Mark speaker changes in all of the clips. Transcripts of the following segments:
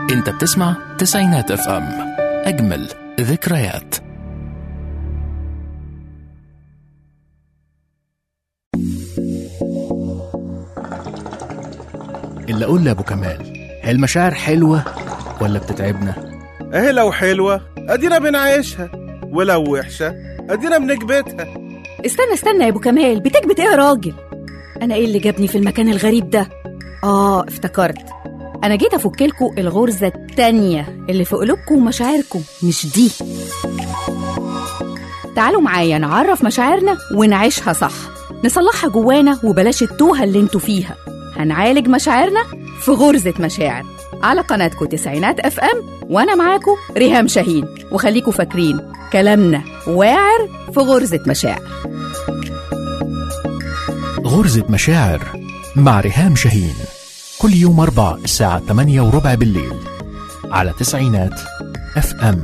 Speaker 1: انت بتسمع تسعينات اف ام اجمل ذكريات اللي اقول لابو كمال هي المشاعر حلوه ولا بتتعبنا
Speaker 2: اهي لو حلوة ادينا بنعيشها ولو وحشة ادينا بنكبتها
Speaker 3: استنى استنى يا ابو كمال بتكبت ايه يا راجل انا ايه اللي جابني في المكان الغريب ده اه افتكرت انا جيت افكلكوا الغرزه التانية اللي في قلوبكم ومشاعركم مش دي تعالوا معايا نعرف مشاعرنا ونعيشها صح نصلحها جوانا وبلاش التوهه اللي انتوا فيها هنعالج مشاعرنا في غرزه مشاعر على قناتكم تسعينات اف ام وانا معاكم ريهام شاهين وخليكوا فاكرين كلامنا واعر في غرزه مشاعر
Speaker 1: غرزة مشاعر مع ريهام شاهين كل يوم أربع الساعة 8 وربع بالليل على تسعينات اف ام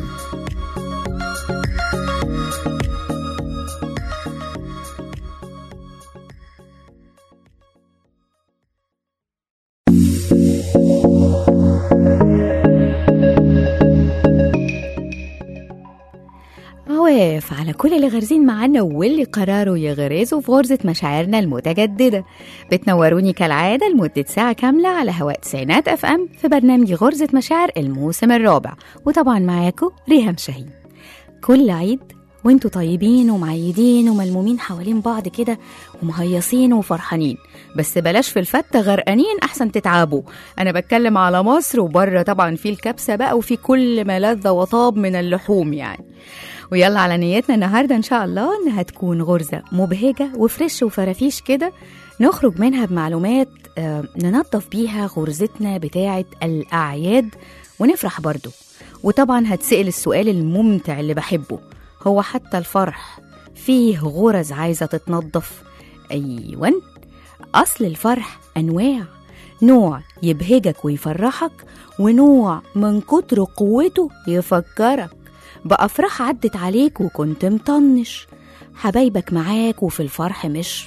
Speaker 3: عواف على كل اللي غارزين معانا واللي قرروا يغرزوا في غرزة مشاعرنا المتجددة بتنوروني كالعادة لمدة ساعة كاملة على هواء تسعينات اف ام في برنامج غرزة مشاعر الموسم الرابع وطبعا معاكم ريهام شاهين كل عيد وانتوا طيبين ومعيدين وملمومين حوالين بعض كده ومهيصين وفرحانين بس بلاش في الفتة غرقانين احسن تتعبوا انا بتكلم على مصر وبره طبعا في الكبسة بقى وفي كل ما لذ وطاب من اللحوم يعني ويلا على نيتنا النهاردة إن شاء الله إنها تكون غرزة مبهجة وفريش وفرافيش كده نخرج منها بمعلومات آه، ننظف بيها غرزتنا بتاعة الأعياد ونفرح برضو وطبعا هتسأل السؤال الممتع اللي بحبه هو حتى الفرح فيه غرز عايزة تتنظف أيوة أصل الفرح أنواع نوع يبهجك ويفرحك ونوع من كتر قوته يفكرك بأفراح عدت عليك وكنت مطنش حبايبك معاك وفي الفرح مش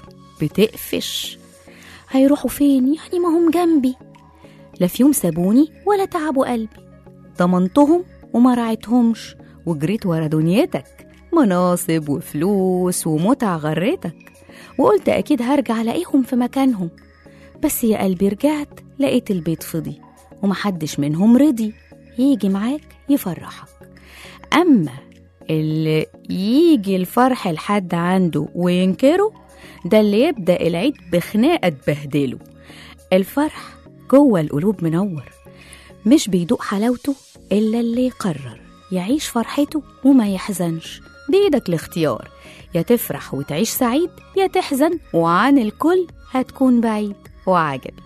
Speaker 3: بتقفش هيروحوا فين يعني ما هم جنبي لا في يوم سابوني ولا تعبوا قلبي ضمنتهم وما راعيتهمش وجريت ورا دنيتك مناصب وفلوس ومتع غرتك وقلت أكيد هرجع ألاقيهم في مكانهم بس يا قلبي رجعت لقيت البيت فضي ومحدش منهم رضي يجي معاك يفرحك أما اللي يجي الفرح لحد عنده وينكره ده اللي يبدأ العيد بخناقة تبهدله الفرح جوه القلوب منور مش بيدوق حلاوته إلا اللي يقرر يعيش فرحته وما يحزنش بإيدك الاختيار يا تفرح وتعيش سعيد يا تحزن وعن الكل هتكون بعيد وعجبي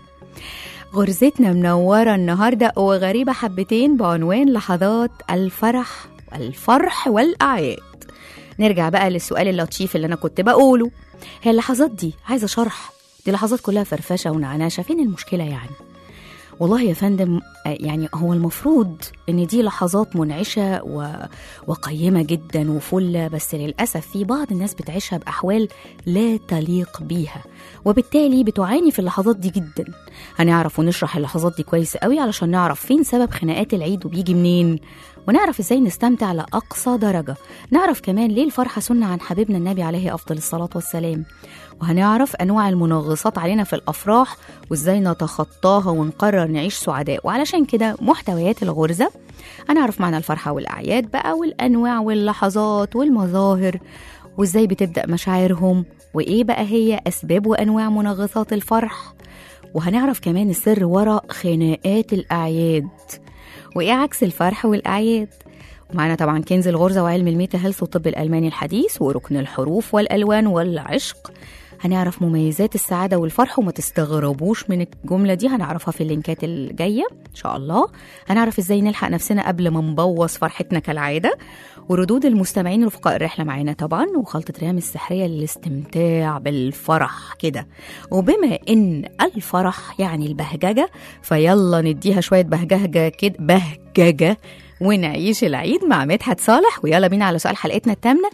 Speaker 3: غرزتنا منورة النهاردة وغريبة حبتين بعنوان لحظات الفرح والفرح والأعياد نرجع بقى للسؤال اللطيف اللي أنا كنت بقوله هي اللحظات دي عايزة شرح دي لحظات كلها فرفشة ونعناشة فين المشكلة يعني والله يا فندم آه، يعني هو المفروض ان دي لحظات منعشه و... وقيمه جدا وفله بس للاسف في بعض الناس بتعيشها باحوال لا تليق بيها وبالتالي بتعاني في اللحظات دي جدا هنعرف ونشرح اللحظات دي كويس قوي علشان نعرف فين سبب خناقات العيد وبيجي منين ونعرف ازاي نستمتع لاقصى درجه نعرف كمان ليه الفرحه سنه عن حبيبنا النبي عليه افضل الصلاه والسلام وهنعرف انواع المنغصات علينا في الافراح وازاي نتخطاها ونقرر نعيش سعداء وعلشان كده محتويات الغرزه هنعرف معنى الفرحه والاعياد بقى والانواع واللحظات والمظاهر وازاي بتبدا مشاعرهم وايه بقى هي اسباب وانواع منغصات الفرح وهنعرف كمان السر وراء خناقات الاعياد وايه عكس الفرح والاعياد ومعانا طبعا كنز الغرزه وعلم الميتا هيلث والطب الالماني الحديث وركن الحروف والالوان والعشق هنعرف مميزات السعاده والفرح وما تستغربوش من الجمله دي هنعرفها في اللينكات الجايه ان شاء الله هنعرف ازاي نلحق نفسنا قبل ما نبوظ فرحتنا كالعاده وردود المستمعين رفقاء الرحله معانا طبعا وخلطه ريهام السحريه للاستمتاع بالفرح كده وبما ان الفرح يعني البهججه فيلا نديها شويه بهججه كده بهججه ونعيش العيد مع مدحت صالح ويلا بينا على سؤال حلقتنا الثامنه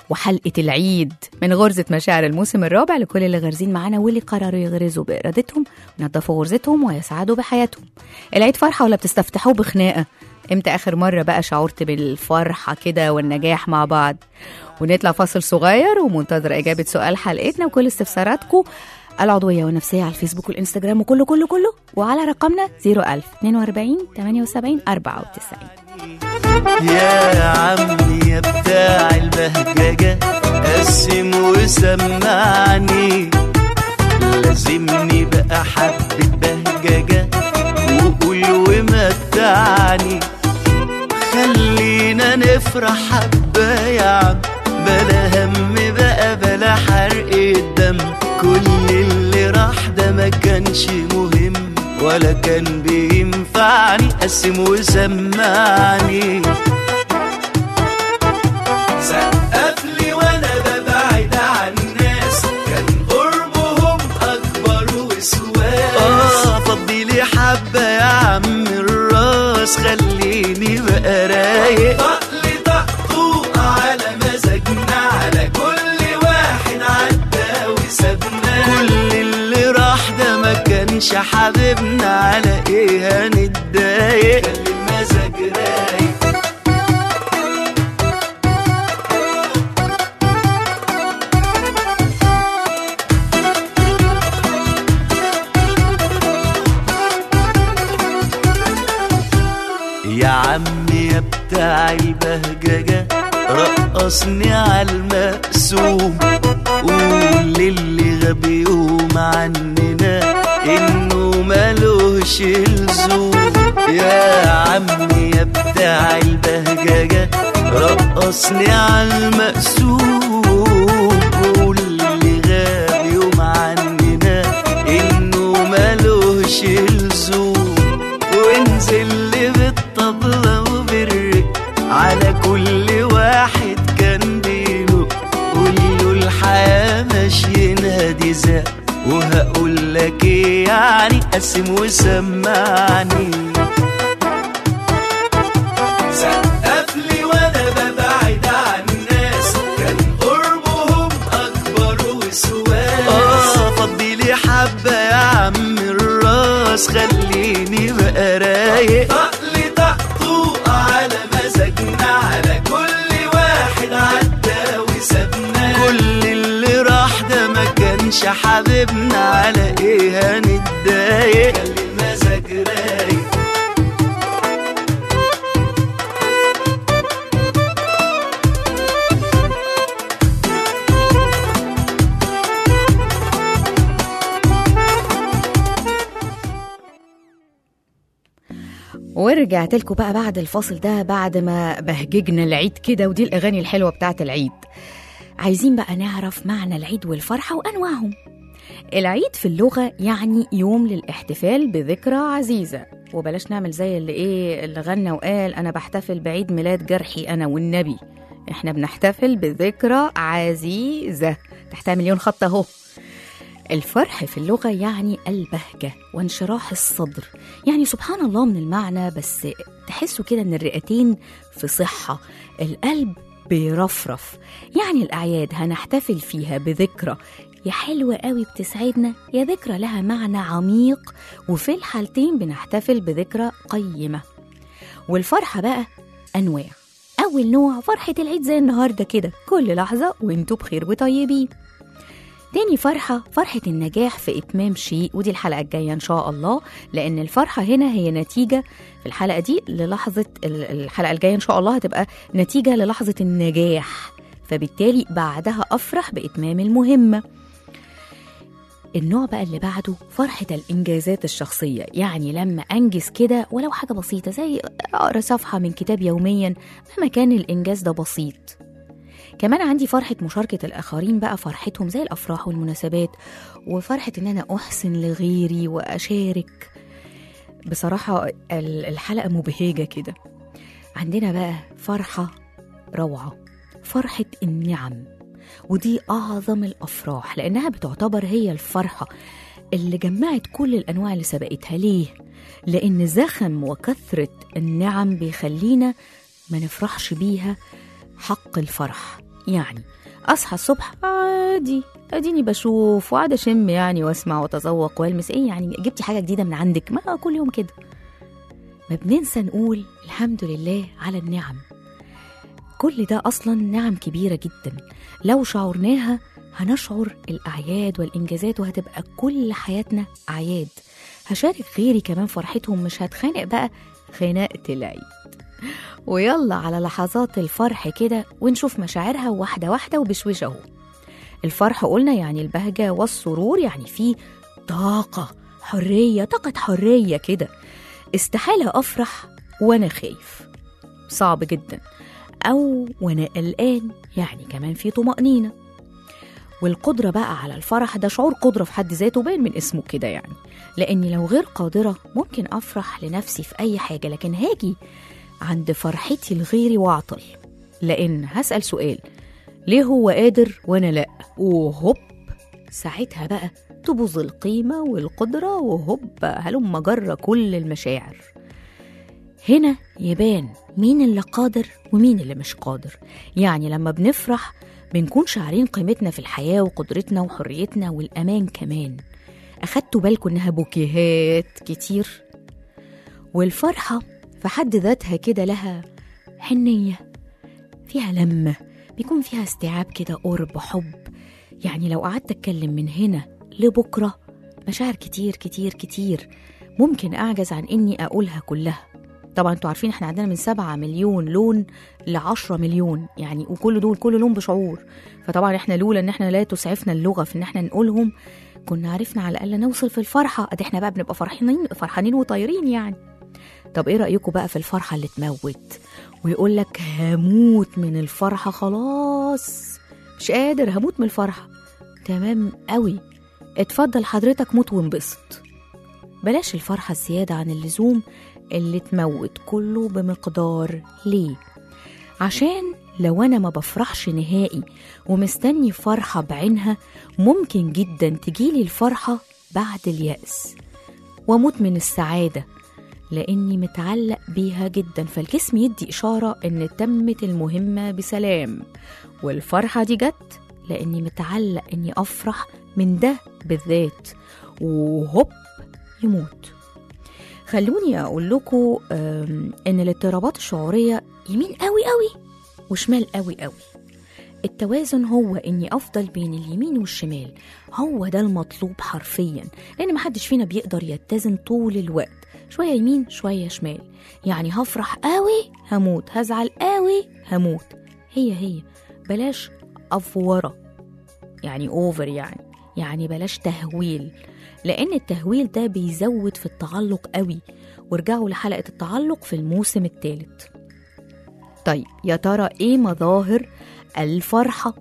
Speaker 3: وحلقة العيد من غرزة مشاعر الموسم الرابع لكل اللي غارزين معانا واللي قرروا يغرزوا بإرادتهم وينظفوا غرزتهم ويسعدوا بحياتهم العيد فرحة ولا بتستفتحوه بخناقة امتى آخر مرة بقى شعرت بالفرحة كده والنجاح مع بعض ونطلع فاصل صغير ومنتظر إجابة سؤال حلقتنا وكل استفساراتكم العضوية والنفسية على الفيسبوك والإنستجرام وكله كله كله وعلى رقمنا 01000 42 78 94
Speaker 4: يا عمي يا بتاع البهججة قسم وسمعني لازمني بقى حبة بهججة وقول ومتعني خلينا نفرح حبة يا عم بلا هم بقى بلا حرق الدم كل اللي راح ده ما كانش مهم ولا كان بينفعني قسم وسمعني سقف لي وانا ببعد عن الناس كان قربهم اكبر وسواس اه فضي لي حبه يا عم الراس خليني بقى رايق طقلي طقطوق على مزاجنا على كل واحد عدى وسابنا كل اللي راح ده ما كانش حبيبنا على ايه هنتضايق خلي المزاج رايق يا عمي يا بتاع البهججة رقصني على المقسوم قول للي غبي يوم عننا انه ملوش لزوم يا عمي يا بتاع البهججة رقصني على المقسوم قول للي غبي يوم عننا انه ملوش لزوم وانزل لي بالطبلة وبالرق على كل واحد كان بينه قول له الحياة ماشيينها دي زق وهقول لك ايه يعني قسم وسمعني سقف لي وانا ببعد عن الناس كان قربهم اكبر وسواس اه فضي لي حبه يا عم الراس خليني بقى رايق طقلي طقطوق على مزاجنا على كل واحد عدى وسابنا كل اللي راح ده ما كانش حبيبنا على ايه هنتضايق خلي المزاج رايق
Speaker 3: ورجعت لكم بقى بعد الفاصل ده بعد ما بهججنا العيد كده ودي الأغاني الحلوة بتاعت العيد عايزين بقى نعرف معنى العيد والفرحة وأنواعهم العيد في اللغة يعني يوم للاحتفال بذكرى عزيزة وبلاش نعمل زي اللي ايه اللي غنى وقال انا بحتفل بعيد ميلاد جرحي انا والنبي احنا بنحتفل بذكرى عزيزة تحتها مليون خط اهو الفرح في اللغة يعني البهجة وانشراح الصدر يعني سبحان الله من المعنى بس تحسوا كده ان الرئتين في صحة القلب بيرفرف يعني الأعياد هنحتفل فيها بذكرى يا حلوة قوي بتسعدنا يا ذكرى لها معنى عميق وفي الحالتين بنحتفل بذكرى قيمة والفرحة بقى أنواع أول نوع فرحة العيد زي النهاردة كده كل لحظة وانتوا بخير وطيبين تاني فرحة فرحة النجاح في إتمام شيء ودي الحلقة الجاية إن شاء الله لأن الفرحة هنا هي نتيجة في الحلقة دي للحظة ال- الحلقة الجاية إن شاء الله هتبقى نتيجة للحظة النجاح فبالتالي بعدها أفرح بإتمام المهمة النوع بقى اللي بعده فرحة الإنجازات الشخصية يعني لما أنجز كده ولو حاجة بسيطة زي أقرأ صفحة من كتاب يوميا مهما كان الإنجاز ده بسيط كمان عندي فرحة مشاركة الآخرين بقى فرحتهم زي الأفراح والمناسبات وفرحة إن أنا أحسن لغيري وأشارك بصراحة ال- الحلقة مبهجة كده عندنا بقى فرحة روعة فرحة النعم ودي أعظم الأفراح لأنها بتعتبر هي الفرحة اللي جمعت كل الأنواع اللي سبقتها ليه؟ لأن زخم وكثرة النعم بيخلينا ما نفرحش بيها حق الفرح يعني اصحى الصبح عادي اديني بشوف وقاعد اشم يعني واسمع واتذوق والمس ايه يعني جبتي حاجه جديده من عندك ما كل يوم كده ما بننسى نقول الحمد لله على النعم كل ده اصلا نعم كبيره جدا لو شعرناها هنشعر الاعياد والانجازات وهتبقى كل حياتنا اعياد هشارك غيري كمان فرحتهم مش هتخانق بقى خناقه العيد ويلا على لحظات الفرح كده ونشوف مشاعرها واحده واحده وبشويش اهو الفرح قلنا يعني البهجه والسرور يعني فيه طاقه حريه طاقه حريه كده استحاله افرح وانا خايف صعب جدا او وانا قلقان يعني كمان في طمانينه والقدره بقى على الفرح ده شعور قدره في حد ذاته باين من اسمه كده يعني لاني لو غير قادره ممكن افرح لنفسي في اي حاجه لكن هاجي عند فرحتي لغيري واعطل لان هسال سؤال ليه هو قادر وانا لا وهوب ساعتها بقى تبوظ القيمه والقدره وهوب هلم جرى كل المشاعر هنا يبان مين اللي قادر ومين اللي مش قادر يعني لما بنفرح بنكون شاعرين قيمتنا في الحياة وقدرتنا وحريتنا والأمان كمان أخدتوا بالكم إنها بوكيهات كتير والفرحة في حد ذاتها كده لها حنية فيها لمة بيكون فيها استيعاب كده قرب حب يعني لو قعدت أتكلم من هنا لبكرة مشاعر كتير كتير كتير ممكن أعجز عن إني أقولها كلها طبعا انتوا عارفين احنا عندنا من سبعة مليون لون لعشرة مليون يعني وكل دول كل لون بشعور فطبعا احنا لولا ان احنا لا تسعفنا اللغة في ان احنا نقولهم كنا عرفنا على الاقل نوصل في الفرحة ادي احنا بقى بنبقى فرحانين فرحانين وطايرين يعني طب ايه رأيكم بقى في الفرحة اللي تموت ويقول لك هموت من الفرحة خلاص مش قادر هموت من الفرحة تمام قوي اتفضل حضرتك موت وانبسط بلاش الفرحة الزيادة عن اللزوم اللي تموت كله بمقدار ليه عشان لو أنا ما بفرحش نهائي ومستني فرحة بعينها ممكن جدا تجيلي الفرحة بعد اليأس وأموت من السعادة لأني متعلق بيها جدا فالجسم يدي إشارة إن تمت المهمة بسلام والفرحة دي جت لأني متعلق إني أفرح من ده بالذات وهوب يموت خلوني أقول لكم إن الاضطرابات الشعورية يمين قوي قوي وشمال قوي قوي التوازن هو إني أفضل بين اليمين والشمال هو ده المطلوب حرفيا لأن محدش فينا بيقدر يتزن طول الوقت شوية يمين شوية شمال يعني هفرح قوي هموت هزعل قوي هموت هي هي بلاش أفورة يعني أوفر يعني يعني بلاش تهويل لأن التهويل ده بيزود في التعلق قوي وارجعوا لحلقة التعلق في الموسم الثالث طيب يا ترى ايه مظاهر الفرحة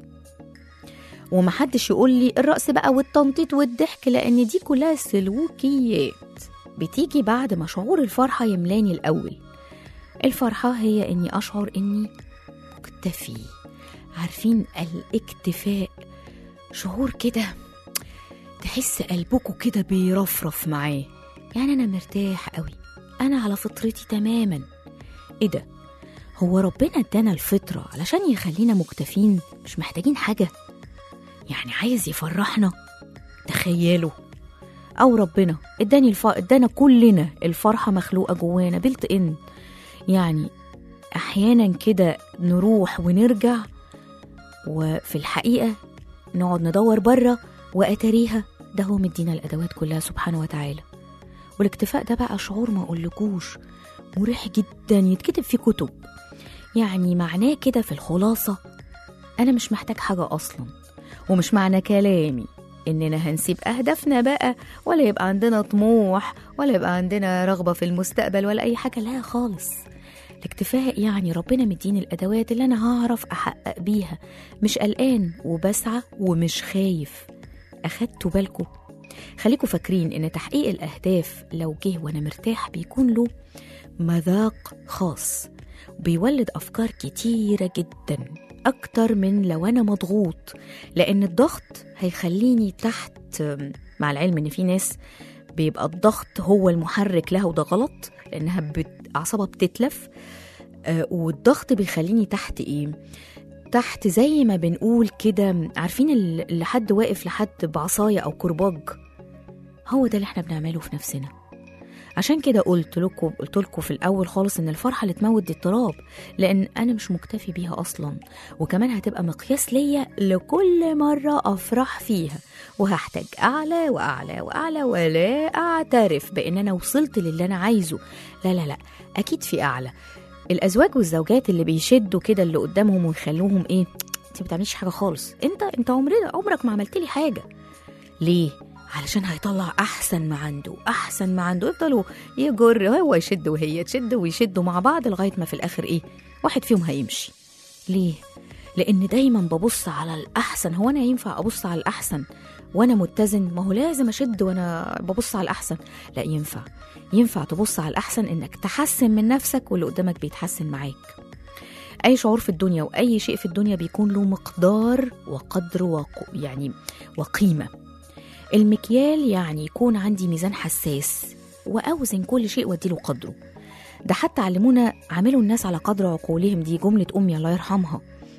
Speaker 3: ومحدش يقول لي الرقص بقى والتنطيط والضحك لأن دي كلها سلوكيات بتيجي بعد ما شعور الفرحة يملاني الأول الفرحة هي إني أشعر إني مكتفي عارفين الاكتفاء شعور كده تحس قلبكوا كده بيرفرف معاه يعني أنا مرتاح قوي أنا على فطرتي تماما إيه ده هو ربنا ادانا الفطرة علشان يخلينا مكتفين مش محتاجين حاجة يعني عايز يفرحنا تخيلوا أو ربنا اداني الف... ادانا كلنا الفرحة مخلوقة جوانا بلت إن يعني أحيانا كده نروح ونرجع وفي الحقيقة نقعد ندور بره وأتاريها ده هو مدينا الأدوات كلها سبحانه وتعالى والاكتفاء ده بقى شعور ما أقولكوش مريح جدا يتكتب في كتب يعني معناه كده في الخلاصة أنا مش محتاج حاجة أصلا ومش معنى كلامي إننا هنسيب أهدافنا بقى ولا يبقى عندنا طموح ولا يبقى عندنا رغبة في المستقبل ولا أي حاجة لا خالص الاكتفاء يعني ربنا مديني الأدوات اللي أنا هعرف أحقق بيها مش قلقان وبسعى ومش خايف أخدتوا بالكم خليكوا فاكرين إن تحقيق الأهداف لو جه وأنا مرتاح بيكون له مذاق خاص بيولد أفكار كتيرة جدا أكتر من لو أنا مضغوط لأن الضغط هيخليني تحت مع العلم إن في ناس بيبقى الضغط هو المحرك لها وده غلط لأنها بت... أعصابها بتتلف آه والضغط بيخليني تحت إيه تحت زي ما بنقول كده عارفين ال- اللي حد واقف لحد بعصاية أو كرباج هو ده اللي احنا بنعمله في نفسنا عشان كده قلت لكم قلت لكم في الاول خالص ان الفرحه اللي تموت دي اضطراب لان انا مش مكتفي بيها اصلا وكمان هتبقى مقياس ليا لكل مره افرح فيها وهحتاج اعلى واعلى واعلى ولا اعترف بان انا وصلت للي انا عايزه لا لا لا اكيد في اعلى الازواج والزوجات اللي بيشدوا كده اللي قدامهم ويخلوهم ايه انت ما بتعمليش حاجه خالص انت انت عمرنا عمرك ما عملت لي حاجه ليه علشان هيطلع احسن ما عنده احسن ما عنده يفضلوا يجر هو يشد وهي تشد ويشدوا مع بعض لغايه ما في الاخر ايه واحد فيهم هيمشي ليه لان دايما ببص على الاحسن هو انا ينفع ابص على الاحسن وانا متزن ما هو لازم اشد وانا ببص على الاحسن لا ينفع ينفع تبص على الاحسن انك تحسن من نفسك واللي قدامك بيتحسن معاك اي شعور في الدنيا واي شيء في الدنيا بيكون له مقدار وقدر وق... يعني وقيمه المكيال يعني يكون عندي ميزان حساس واوزن كل شيء واديله قدره ده حتى علمونا عاملوا الناس على قدر عقولهم دي جمله امي الله يرحمها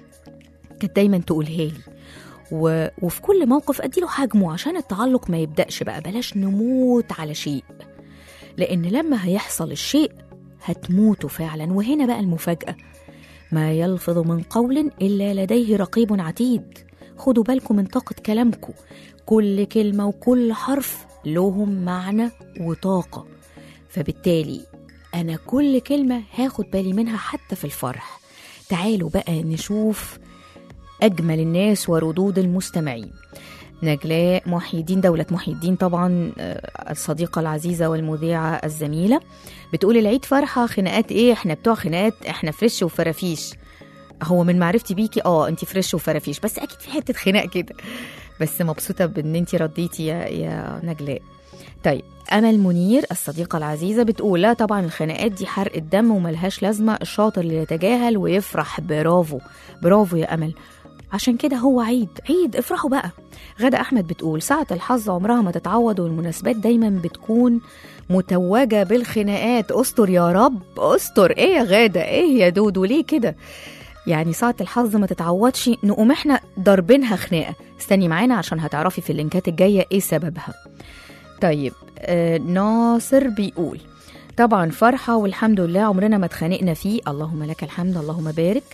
Speaker 3: كانت دايما تقولها لي و... وفي كل موقف اديله حجمه عشان التعلق ما يبداش بقى بلاش نموت على شيء لان لما هيحصل الشيء هتموتوا فعلا وهنا بقى المفاجاه ما يلفظ من قول الا لديه رقيب عتيد خدوا بالكم من طاقه كلامكم كل كلمه وكل حرف لهم معنى وطاقه فبالتالي انا كل كلمه هاخد بالي منها حتى في الفرح تعالوا بقى نشوف اجمل الناس وردود المستمعين نجلاء محي الدين دولة محي الدين طبعا آه، الصديقة العزيزة والمذيعة الزميلة بتقول العيد فرحة خناقات ايه احنا بتوع خناقات احنا فريش وفرافيش هو من معرفتي بيكي اه انت فريش وفرافيش بس اكيد في حتة خناق كده بس مبسوطة بان انت رديتي يا, يا نجلاء طيب أمل منير الصديقة العزيزة بتقول لا طبعا الخناقات دي حرق الدم وملهاش لازمة الشاطر اللي يتجاهل ويفرح برافو برافو يا أمل عشان كده هو عيد عيد افرحوا بقى غدا أحمد بتقول ساعة الحظ عمرها ما تتعوض والمناسبات دايما بتكون متوجة بالخناقات استر يا رب استر ايه يا غادة ايه يا دودو ليه كده يعني ساعة الحظ ما تتعوضش نقوم احنا ضاربينها خناقة استني معانا عشان هتعرفي في اللينكات الجاية ايه سببها طيب آه ناصر بيقول طبعا فرحة والحمد لله عمرنا ما اتخانقنا فيه اللهم لك الحمد اللهم بارك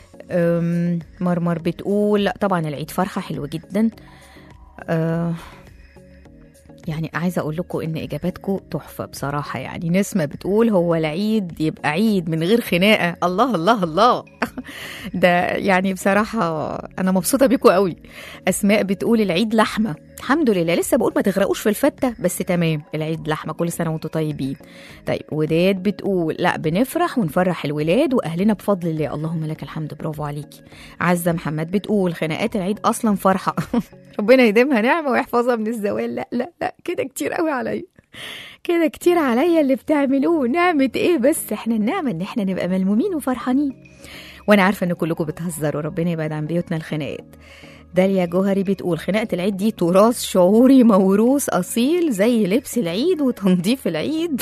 Speaker 3: أم، مرمر بتقول لا طبعا العيد فرحة حلوة جدا أه يعني عايزة أقول لكم إن إجاباتكم تحفة بصراحة يعني نسمة بتقول هو العيد يبقى عيد من غير خناقة الله الله الله ده يعني بصراحة أنا مبسوطة بيكم قوي أسماء بتقول العيد لحمة الحمد لله لسه بقول ما تغرقوش في الفتة بس تمام العيد لحمة كل سنة وانتم طيبين طيب وداد بتقول لا بنفرح ونفرح الولاد وأهلنا بفضل الله اللهم لك الحمد برافو عليكي عزة محمد بتقول خناقات العيد أصلا فرحة ربنا يديمها نعمة ويحفظها من الزوال لا لا لا كده كتير قوي عليا كده كتير عليا اللي بتعملوه نعمة ايه بس احنا النعمة ان احنا نبقى ملمومين وفرحانين وانا عارفة ان كلكم بتهزروا ربنا يبعد عن بيوتنا الخناقات داليا جوهري بتقول خناقة العيد دي تراث شعوري موروث أصيل زي لبس العيد وتنظيف العيد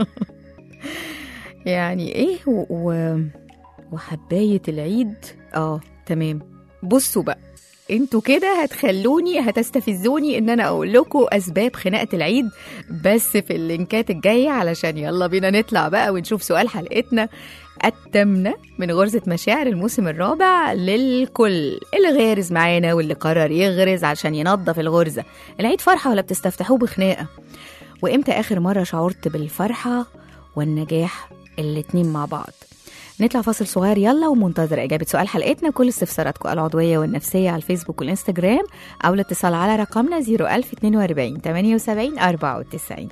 Speaker 3: يعني ايه و... و... وحباية العيد اه تمام بصوا بقى انتوا كده هتخلوني هتستفزوني ان انا اقول لكم اسباب خناقه العيد بس في اللينكات الجايه علشان يلا بينا نطلع بقى ونشوف سؤال حلقتنا التامنه من غرزه مشاعر الموسم الرابع للكل اللي غارز معانا واللي قرر يغرز عشان ينظف الغرزه العيد فرحه ولا بتستفتحوه بخناقه وامتى اخر مره شعرت بالفرحه والنجاح الاتنين مع بعض نطلع فاصل صغير يلا ومنتظر إجابة سؤال حلقتنا كل استفساراتكم العضوية والنفسية على الفيسبوك والإنستجرام أو الاتصال على رقمنا 01042 78 94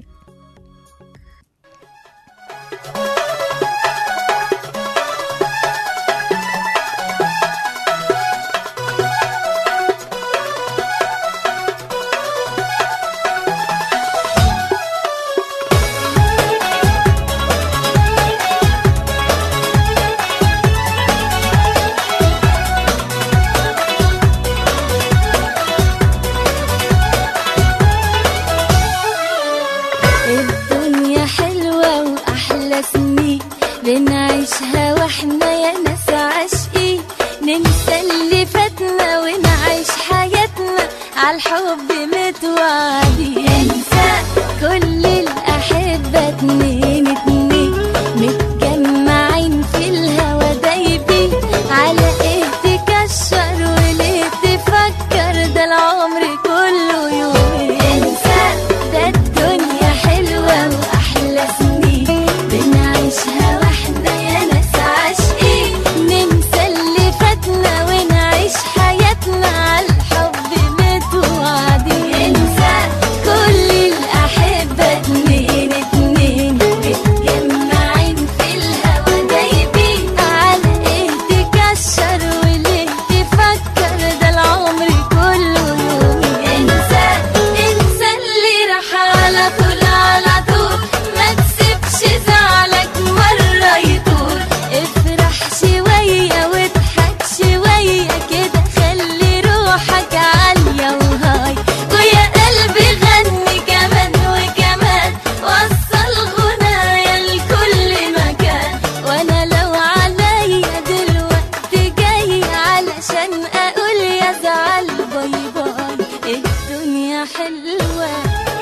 Speaker 5: الدنيا حلوة وأحلى سنين بنعيشها واحنا يا ناس عاشقين ننسى اللي فاتنا ونعيش حياتنا عالحب متوعدين انسى كل الأحبة اتنين اتنين متجمعين في الهوا دايبين على ايه تكشر وليه تفكر ده العمر كله يومين انسى ده الدنيا حلوة وأحلى سنين بنعيشها واحنا يا ناس عاشقين ننسى اللي فاتنا ونعيش حياتنا عالحب متوعدين انسى كل الأحبة اتنين اتنين متجمعين في الهوا دايبين على ايه تكشر وليه تفكر ده العمر كله يومين انسى انسى اللي راح على طول على طول ما تسيبش زعلك مرة يطول افرح شوية واضحك شوية كده خلي روحك عالية وهاي ويا قلبي غني كمان وكمان وصل غنايا لكل مكان وانا لو عليا دلوقتي جاي علشان اقول يا زعل باي باي الدنيا حلوه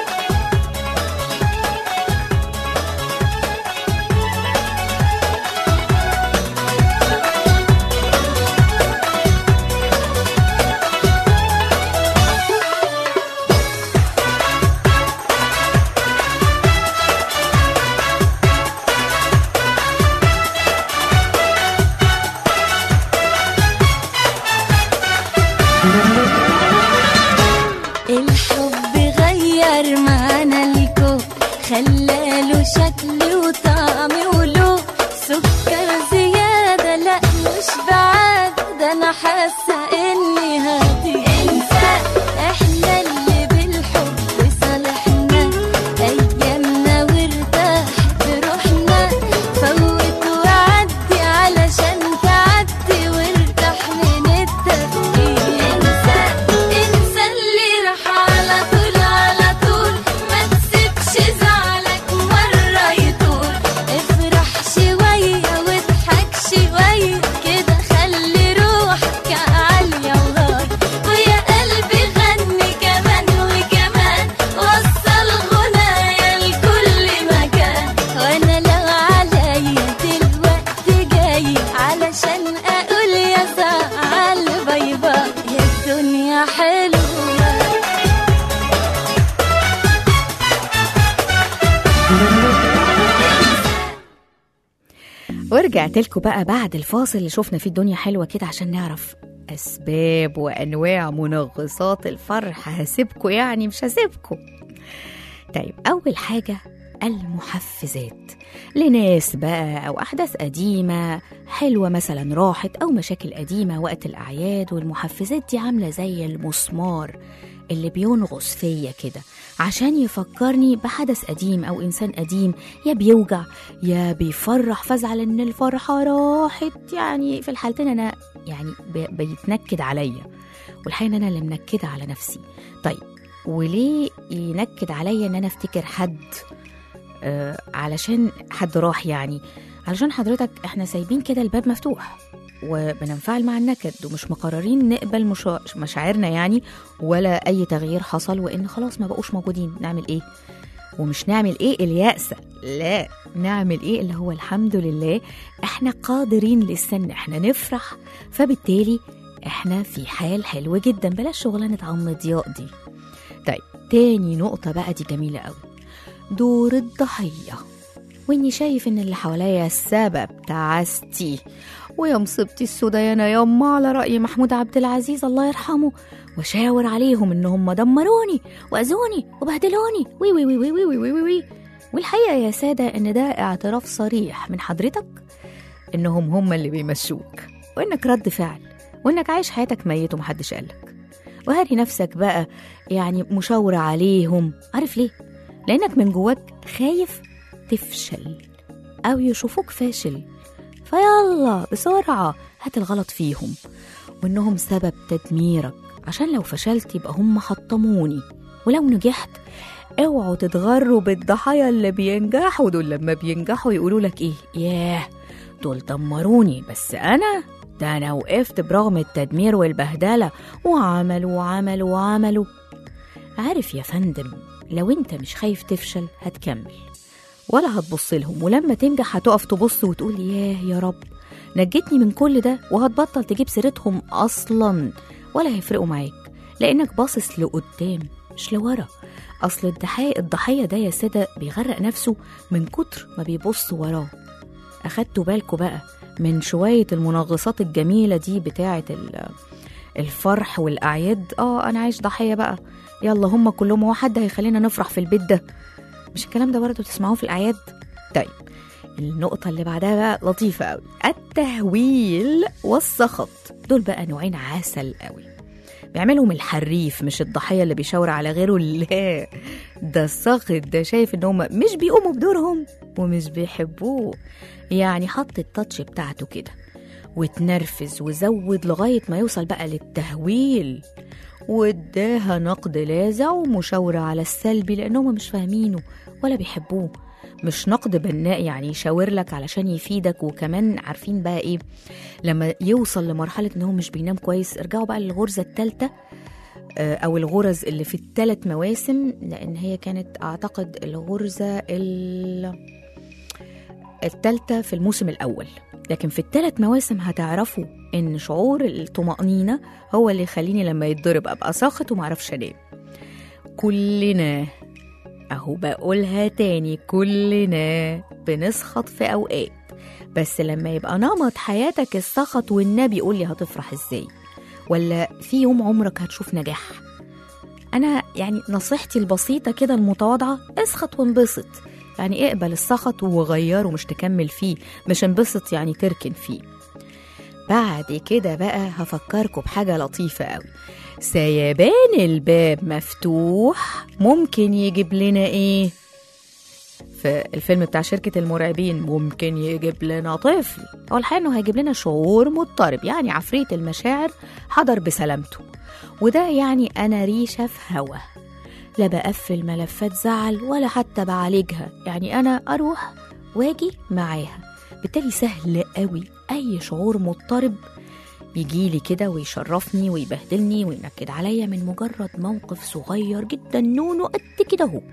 Speaker 5: الحب غير معانا الكون خلاله شكل وطعم ولون سكر زيادة لا مش بعاد ده أنا حاسة إني هادي انسى إحنا اللي بالحب صالحنا أيامنا وارتاحت روحنا فوت وعدي علشان تعدي وارتاح من التفكير انسى انسى اللي راح على طول على طول ما تسيبش زعلك مرة يطول افرح شوية واضحك شوية كده خلي روحك عالية وهاي ويا قلبي غني كمان وكمان وصل غنايا لكل مكان وانا لو عليا دلوقتي جاي علشان اقول يا زعل باي باي يا الدنيا حلوه
Speaker 3: ورجعت لكم بقى بعد الفاصل اللي شفنا فيه الدنيا حلوة كده عشان نعرف أسباب وأنواع منغصات الفرح هسيبكم يعني مش هسيبكم طيب أول حاجة المحفزات لناس بقى أو أحداث قديمة حلوة مثلا راحت أو مشاكل قديمة وقت الأعياد والمحفزات دي عاملة زي المسمار اللي بينغص فيا كده عشان يفكرني بحدث قديم أو إنسان قديم يا بيوجع يا بيفرح فازعل إن الفرحة راحت يعني في الحالتين أنا يعني بي- بيتنكد عليا والحقيقة إن أنا اللي منكدة على نفسي طيب وليه ينكد عليا إن أنا أفتكر حد آه علشان حد راح يعني علشان حضرتك احنا سايبين كده الباب مفتوح وبننفعل مع النكد ومش مقررين نقبل مشا... مشاعرنا يعني ولا اي تغيير حصل وان خلاص ما بقوش موجودين نعمل ايه ومش نعمل ايه اليأس لا نعمل ايه اللي هو الحمد لله احنا قادرين لسه ان احنا نفرح فبالتالي احنا في حال حلو جدا بلاش شغلانه عم ضياء دي طيب تاني نقطه بقى دي جميله قوي دور الضحيه واني شايف ان اللي حواليا السبب تعاستي ويا مصيبتي السودانة ياما على رأي محمود عبد العزيز الله يرحمه وشاور عليهم ان هم دمروني واذوني وبهدلوني وي وي وي وي وي وي وي وي وي والحقيقة يا سادة ان ده اعتراف صريح من حضرتك انهم هم اللي بيمشوك وانك رد فعل وانك عايش حياتك ميت ومحدش قالك وهاري نفسك بقى يعني مشاورة عليهم عارف ليه؟ لأنك من جواك خايف تفشل أو يشوفوك فاشل فيلا بسرعة هات الغلط فيهم وإنهم سبب تدميرك عشان لو فشلت يبقى هم حطموني ولو نجحت اوعوا تتغروا بالضحايا اللي بينجحوا دول لما بينجحوا يقولوا لك ايه ياه دول دمروني بس انا ده أنا وقفت برغم التدمير والبهدلة وعملوا وعملوا وعملوا عارف يا فندم لو انت مش خايف تفشل هتكمل ولا هتبص لهم ولما تنجح هتقف تبص وتقول ياه يا رب نجتني من كل ده وهتبطل تجيب سيرتهم اصلا ولا هيفرقوا معاك لانك باصص لقدام مش لورا اصل الضحية الضحية ده يا سادة بيغرق نفسه من كتر ما بيبص وراه اخدتوا بالكوا بقى من شوية المنغصات الجميلة دي بتاعة ال- الفرح والأعياد اه أنا عايش ضحية بقى يلا هم كلهم هو حد هيخلينا نفرح في البيت ده مش الكلام ده برضه تسمعوه في الأعياد طيب النقطة اللي بعدها بقى لطيفة قوي التهويل والسخط دول بقى نوعين عسل قوي بيعملهم الحريف مش الضحية اللي بيشاور على غيره لا ده الساخط ده شايف ان هم مش بيقوموا بدورهم ومش بيحبوه يعني حط التاتش بتاعته كده وتنرفز وزود لغاية ما يوصل بقى للتهويل واداها نقد لاذع ومشاورة على السلبي لأنهم مش فاهمينه ولا بيحبوه مش نقد بناء يعني يشاور لك علشان يفيدك وكمان عارفين بقى ايه لما يوصل لمرحلة ان هو مش بينام كويس ارجعوا بقى للغرزة التالتة آه، او الغرز اللي في الثلاث مواسم لان هي كانت اعتقد الغرزة ال- التالتة في الموسم الاول لكن في الثلاث مواسم هتعرفوا ان شعور الطمأنينة هو اللي يخليني لما يتضرب ابقى ساخط ومعرفش انام كلنا اهو بقولها تاني كلنا بنسخط في اوقات بس لما يبقى نمط حياتك السخط والنبي يقول لي هتفرح ازاي ولا في يوم عمرك هتشوف نجاح انا يعني نصيحتي البسيطه كده المتواضعه اسخط وانبسط يعني اقبل السخط وغيره مش تكمل فيه مش انبسط يعني تركن فيه بعد كده بقى هفكركم بحاجة لطيفة قوي سيبان الباب مفتوح ممكن يجيب لنا ايه في الفيلم بتاع شركة المرعبين ممكن يجيب لنا طفل هو الحقيقة انه هيجيب لنا شعور مضطرب يعني عفريت المشاعر حضر بسلامته وده يعني انا ريشة في هوا لا بقفل ملفات زعل ولا حتى بعالجها يعني انا اروح واجي معاها بالتالي سهل قوي اي شعور مضطرب يجيلي كده ويشرفني ويبهدلني وينكد عليا من مجرد موقف صغير جدا نونو قد كده اهو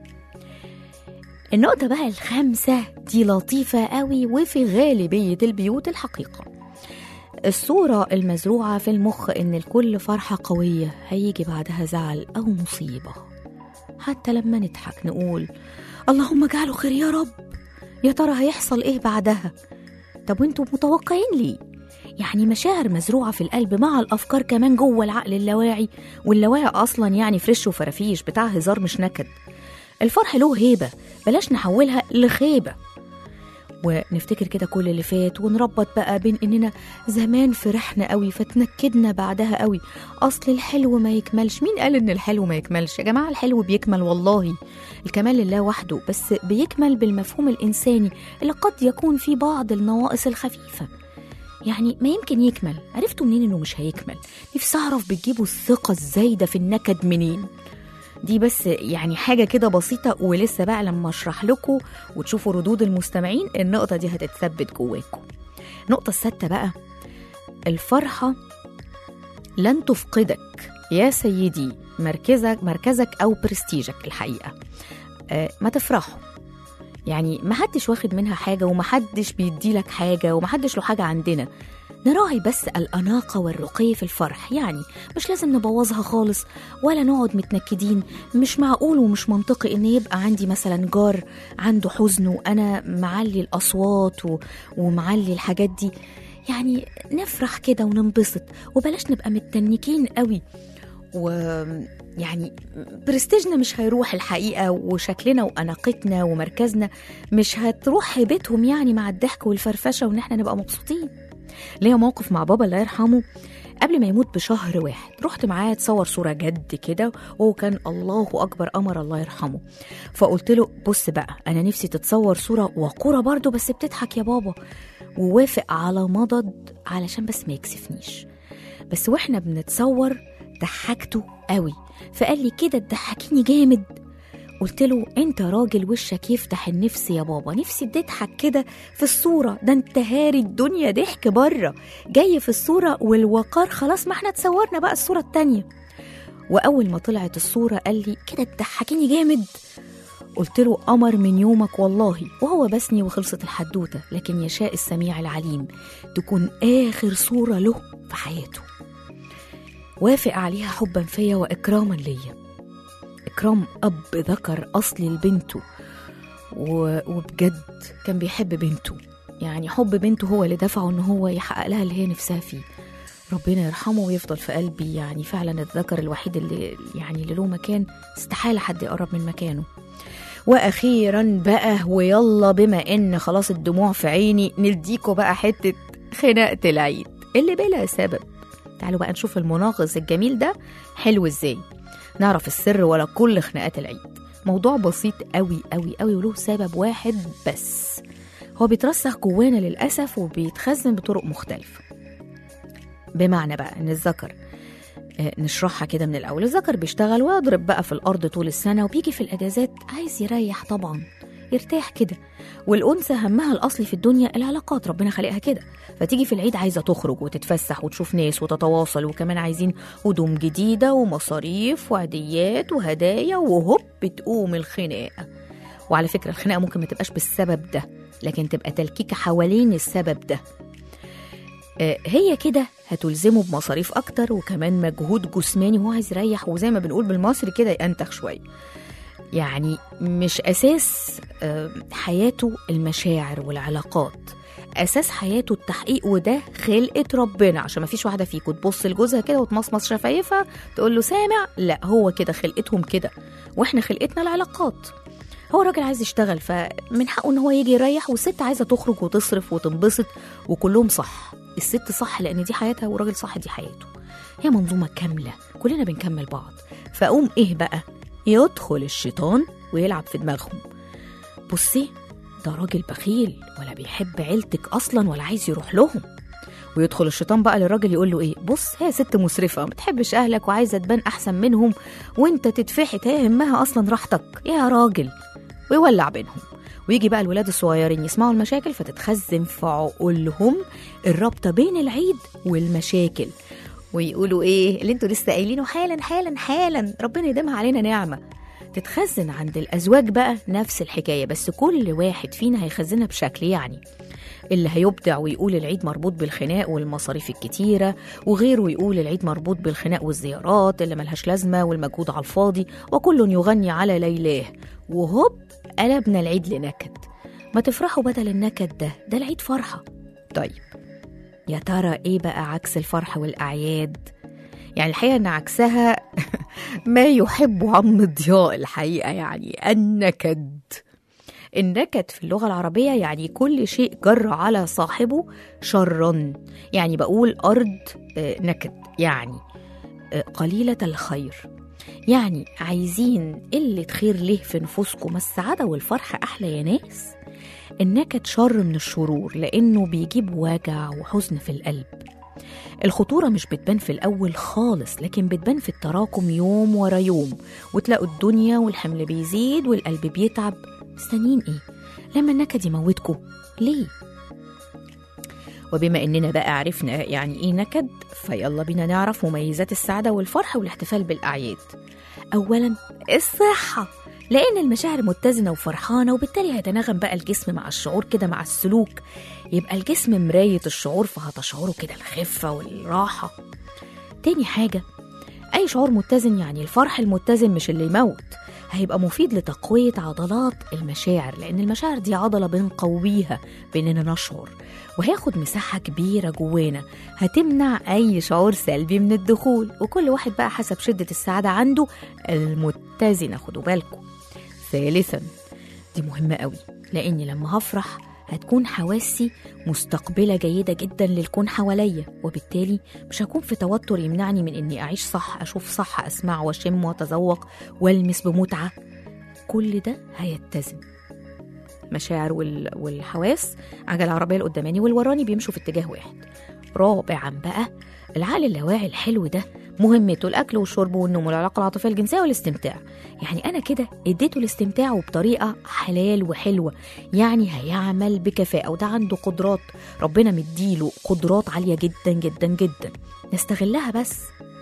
Speaker 3: النقطة بقى الخامسة دي لطيفة قوي وفي غالبية البيوت الحقيقة الصورة المزروعة في المخ إن الكل فرحة قوية هيجي بعدها زعل أو مصيبة حتى لما نضحك نقول اللهم اجعله خير يا رب يا ترى هيحصل إيه بعدها طب وانتوا متوقعين ليه يعني مشاعر مزروعة في القلب مع الأفكار كمان جوه العقل اللاواعي واللاواعي أصلا يعني فريش وفرافيش بتاع هزار مش نكد الفرح له هيبة بلاش نحولها لخيبة ونفتكر كده كل اللي فات ونربط بقى بين اننا زمان فرحنا قوي فتنكدنا بعدها قوي اصل الحلو ما يكملش مين قال ان الحلو ما يكملش يا جماعه الحلو بيكمل والله الكمال لله وحده بس بيكمل بالمفهوم الانساني اللي قد يكون فيه بعض النواقص الخفيفه يعني ما يمكن يكمل عرفتوا منين انه مش هيكمل نفسي اعرف بتجيبوا الثقه الزايده في النكد منين دي بس يعني حاجة كده بسيطة ولسه بقى لما اشرح لكم وتشوفوا ردود المستمعين النقطة دي هتتثبت جواكم النقطة السادسة بقى الفرحة لن تفقدك يا سيدي مركزك مركزك أو برستيجك الحقيقة آه ما تفرحوا يعني ما حدش واخد منها حاجة وما حدش بيديلك حاجة وما حدش له حاجة عندنا نراعي بس الأناقة والرقي في الفرح يعني مش لازم نبوظها خالص ولا نقعد متنكدين مش معقول ومش منطقي ان يبقى عندي مثلا جار عنده حزن وانا معلي الاصوات و... ومعلي الحاجات دي يعني نفرح كده وننبسط وبلاش نبقى متنكين قوي و يعني برستيجنا مش هيروح الحقيقة وشكلنا وأناقتنا ومركزنا مش هتروح هيبتهم يعني مع الضحك والفرفشة وإن احنا نبقى مبسوطين ليا موقف مع بابا الله يرحمه قبل ما يموت بشهر واحد رحت معاه اتصور صورة جد كده وهو كان الله أكبر أمر الله يرحمه فقلت له بص بقى أنا نفسي تتصور صورة وقورة برضو بس بتضحك يا بابا ووافق على مضض علشان بس ما يكسفنيش بس واحنا بنتصور ضحكته قوي فقال لي كده تضحكيني جامد قلت له انت راجل وشك يفتح النفس يا بابا نفسي تضحك كده في الصورة ده انت هاري الدنيا ضحك بره جاي في الصورة والوقار خلاص ما احنا تصورنا بقى الصورة التانية وأول ما طلعت الصورة قال لي كده تضحكيني جامد قلت له قمر من يومك والله وهو بسني وخلصت الحدوتة لكن يشاء السميع العليم تكون آخر صورة له في حياته وافق عليها حبا فيا وإكراما ليا إكرام أب ذكر أصلي لبنته و... وبجد كان بيحب بنته يعني حب بنته هو اللي دفعه إن هو يحقق لها اللي هي نفسها فيه ربنا يرحمه ويفضل في قلبي يعني فعلا الذكر الوحيد اللي يعني اللي له مكان استحالة حد يقرب من مكانه واخيرا بقى ويلا بما ان خلاص الدموع في عيني نديكوا بقى حته خناقه العيد اللي بلا سبب تعالوا بقى نشوف المناقص الجميل ده حلو ازاي نعرف السر ولا كل خناقات العيد موضوع بسيط قوي قوي قوي وله سبب واحد بس هو بيترسخ جوانا للاسف وبيتخزن بطرق مختلفه بمعنى بقى ان الذكر آه، نشرحها كده من الأول الذكر بيشتغل ويضرب بقى في الأرض طول السنة وبيجي في الأجازات عايز يريح طبعا يرتاح كده والأنثى همها الأصلي في الدنيا العلاقات ربنا خلقها كده فتيجي في العيد عايزة تخرج وتتفسح وتشوف ناس وتتواصل وكمان عايزين هدوم جديدة ومصاريف وعيديات وهدايا وهوب بتقوم الخناقة وعلى فكرة الخناقة ممكن ما تبقاش بالسبب ده لكن تبقى تلكيكة حوالين السبب ده آه، هي كده هتلزمه بمصاريف اكتر وكمان مجهود جسماني وهو عايز يريح وزي ما بنقول بالمصري كده ينتخ شويه يعني مش اساس آه، حياته المشاعر والعلاقات اساس حياته التحقيق وده خلقه ربنا عشان ما فيش واحده فيكم تبص لجوزها كده وتمصمص شفايفها تقول له سامع لا هو كده خلقتهم كده واحنا خلقتنا العلاقات هو الراجل عايز يشتغل فمن حقه ان هو يجي يريح والست عايزه تخرج وتصرف وتنبسط وكلهم صح الست صح لان دي حياتها والراجل صح دي حياته هي منظومه كامله كلنا بنكمل بعض فاقوم ايه بقى يدخل الشيطان ويلعب في دماغهم بصي ده راجل بخيل ولا بيحب عيلتك اصلا ولا عايز يروح لهم ويدخل الشيطان بقى للراجل يقول له ايه بص هي ست مسرفه ما بتحبش اهلك وعايزه تبان احسن منهم وانت تتفحت هي همها اصلا راحتك يا راجل ويولع بينهم ويجي بقى الولاد الصغيرين يسمعوا المشاكل فتتخزن في عقولهم الرابطه بين العيد والمشاكل ويقولوا ايه اللي انتوا لسه قايلينه حالا حالا حالا ربنا يديمها علينا نعمه تتخزن عند الازواج بقى نفس الحكايه بس كل واحد فينا هيخزنها بشكل يعني اللي هيبدع ويقول العيد مربوط بالخناق والمصاريف الكتيرة وغيره يقول العيد مربوط بالخناق والزيارات اللي ملهاش لازمة والمجهود على الفاضي وكل يغني على ليلاه وهوب قلبنا العيد لنكد ما تفرحوا بدل النكد ده ده العيد فرحة طيب يا ترى ايه بقى عكس الفرح والأعياد يعني الحقيقة ان عكسها ما يحب عم ضياء الحقيقة يعني النكد النكد في اللغة العربية يعني كل شيء جر على صاحبه شرا يعني بقول أرض آه، نكد يعني آه، قليلة الخير يعني عايزين قلة خير ليه في نفوسكم ما السعادة والفرح أحلى يا ناس النكد شر من الشرور لأنه بيجيب وجع وحزن في القلب الخطورة مش بتبان في الأول خالص لكن بتبان في التراكم يوم ورا يوم وتلاقوا الدنيا والحمل بيزيد والقلب بيتعب مستنيين ايه لما النكد يموتكم ليه وبما اننا بقى عرفنا يعني ايه نكد فيلا بينا نعرف مميزات السعاده والفرح والاحتفال بالاعياد اولا الصحه لان المشاعر متزنه وفرحانه وبالتالي هيتناغم بقى الجسم مع الشعور كده مع السلوك يبقى الجسم مرايه الشعور فهتشعروا كده الخفه والراحه تاني حاجه اي شعور متزن يعني الفرح المتزن مش اللي يموت هيبقى مفيد لتقوية عضلات المشاعر لأن المشاعر دي عضلة بنقويها بإننا نشعر وهياخد مساحة كبيرة جوانا هتمنع أي شعور سلبي من الدخول وكل واحد بقى حسب شدة السعادة عنده المتزنة خدوا بالكم ثالثا دي مهمة قوي لأني لما هفرح هتكون حواسي مستقبلة جيدة جدا للكون حواليا وبالتالي مش هكون في توتر يمنعني من اني اعيش صح اشوف صح اسمع واشم واتذوق والمس بمتعة كل ده هيتزن المشاعر وال... والحواس عجل العربية القداماني والوراني بيمشوا في اتجاه واحد رابعا بقى العقل اللاواعي الحلو ده مهمته الاكل والشرب والنوم والعلاقه العاطفيه الجنسيه والاستمتاع يعني انا كده اديته الاستمتاع وبطريقه حلال وحلوه يعني هيعمل بكفاءه وده عنده قدرات ربنا مديله قدرات عاليه جدا جدا جدا نستغلها بس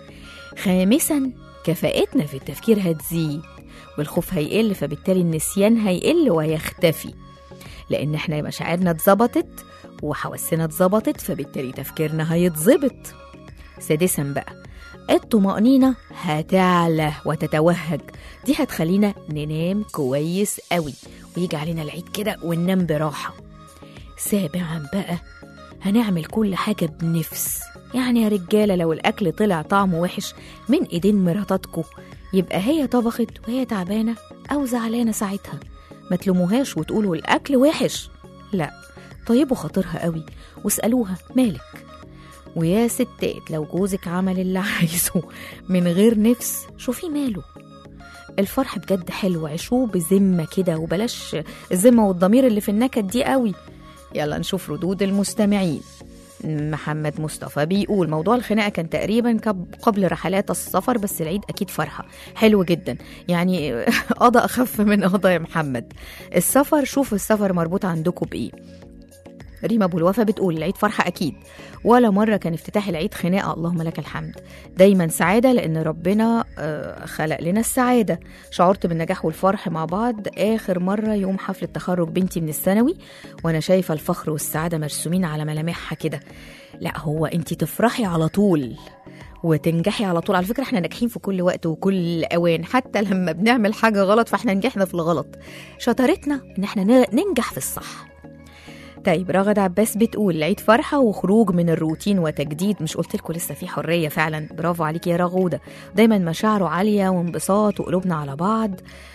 Speaker 3: خامسا كفاءتنا في التفكير هتزيد والخوف هيقل فبالتالي النسيان هيقل ويختفي لان احنا مشاعرنا اتظبطت وحواسنا اتظبطت فبالتالي تفكيرنا هيتظبط سادسا بقى الطمأنينة هتعلى وتتوهج دي هتخلينا ننام كويس قوي ويجي علينا العيد كده وننام براحة سابعا بقى هنعمل كل حاجة بنفس يعني يا رجالة لو الأكل طلع طعمه وحش من إيدين مراتاتكو يبقى هي طبخت وهي تعبانة أو زعلانة ساعتها ما تلوموهاش وتقولوا الأكل وحش لا طيبوا خاطرها قوي واسألوها مالك ويا ستات لو جوزك عمل اللي عايزه من غير نفس شوفي ماله الفرح بجد حلو عيشوه بذمة كده وبلاش الذمة والضمير اللي في النكد دي قوي يلا نشوف ردود المستمعين محمد مصطفى بيقول موضوع الخناقه كان تقريبا كب- قبل رحلات السفر بس العيد اكيد فرحه حلو جدا يعني قضى اخف من قضى يا محمد السفر شوف السفر مربوط عندكم بايه ريما ابو الوفا بتقول العيد فرحه اكيد ولا مره كان افتتاح العيد خناقه اللهم لك الحمد دايما سعاده لان ربنا آه، خلق لنا السعاده شعرت بالنجاح والفرح مع بعض اخر مره يوم حفله تخرج بنتي من الثانوي وانا شايفه الفخر والسعاده مرسومين على ملامحها كده لا هو انت تفرحي على طول وتنجحي على طول على فكره احنا ناجحين في كل وقت وكل اوان حتى لما بنعمل حاجه غلط فاحنا نجحنا في الغلط شطارتنا ان احنا ن- ننجح في الصح طيب رغد عباس بتقول العيد فرحة وخروج من الروتين وتجديد مش قلت لكم لسه في حرية فعلا برافو عليك يا رغودة دايما مشاعره عالية وانبساط وقلوبنا على بعض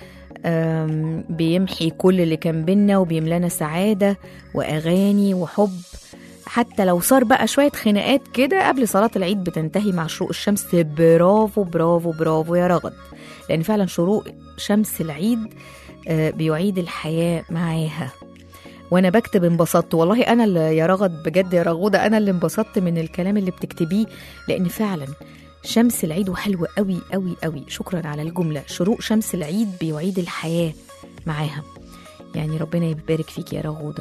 Speaker 3: أم، بيمحي كل اللي كان بينا وبيملانا سعادة وأغاني وحب حتى لو صار بقى شوية خناقات كده قبل صلاة العيد بتنتهي مع شروق الشمس برافو برافو برافو يا رغد لأن فعلا شروق شمس العيد آه، بيعيد الحياة معاها وانا بكتب انبسطت والله انا اللي يا رغد بجد يا رغوده انا اللي انبسطت من الكلام اللي بتكتبيه لان فعلا شمس العيد وحلوة قوي قوي قوي شكرا على الجملة شروق شمس العيد بيعيد الحياة معاها يعني ربنا يبارك فيك يا رغودة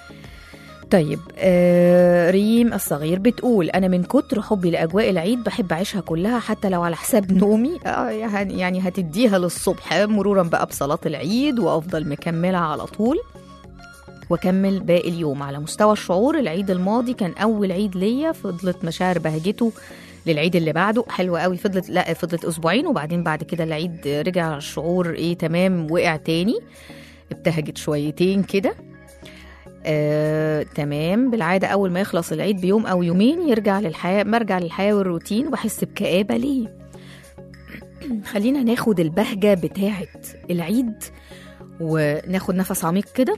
Speaker 3: طيب آه ريم الصغير بتقول أنا من كتر حبي لأجواء العيد بحب أعيشها كلها حتى لو على حساب نومي آه يعني يعني هتديها للصبح مرورا بقى بصلاة العيد وأفضل مكملة على طول واكمل باقي اليوم على مستوى الشعور العيد الماضي كان اول عيد ليا فضلت مشاعر بهجته للعيد اللي بعده حلوة قوي فضلت لا فضلت اسبوعين وبعدين بعد كده العيد رجع الشعور ايه تمام وقع تاني ابتهجت شويتين كده آه، تمام بالعادة أول ما يخلص العيد بيوم أو يومين يرجع للحياة مرجع للحياة والروتين وبحس بكآبة ليه خلينا ناخد البهجة بتاعة العيد وناخد نفس عميق كده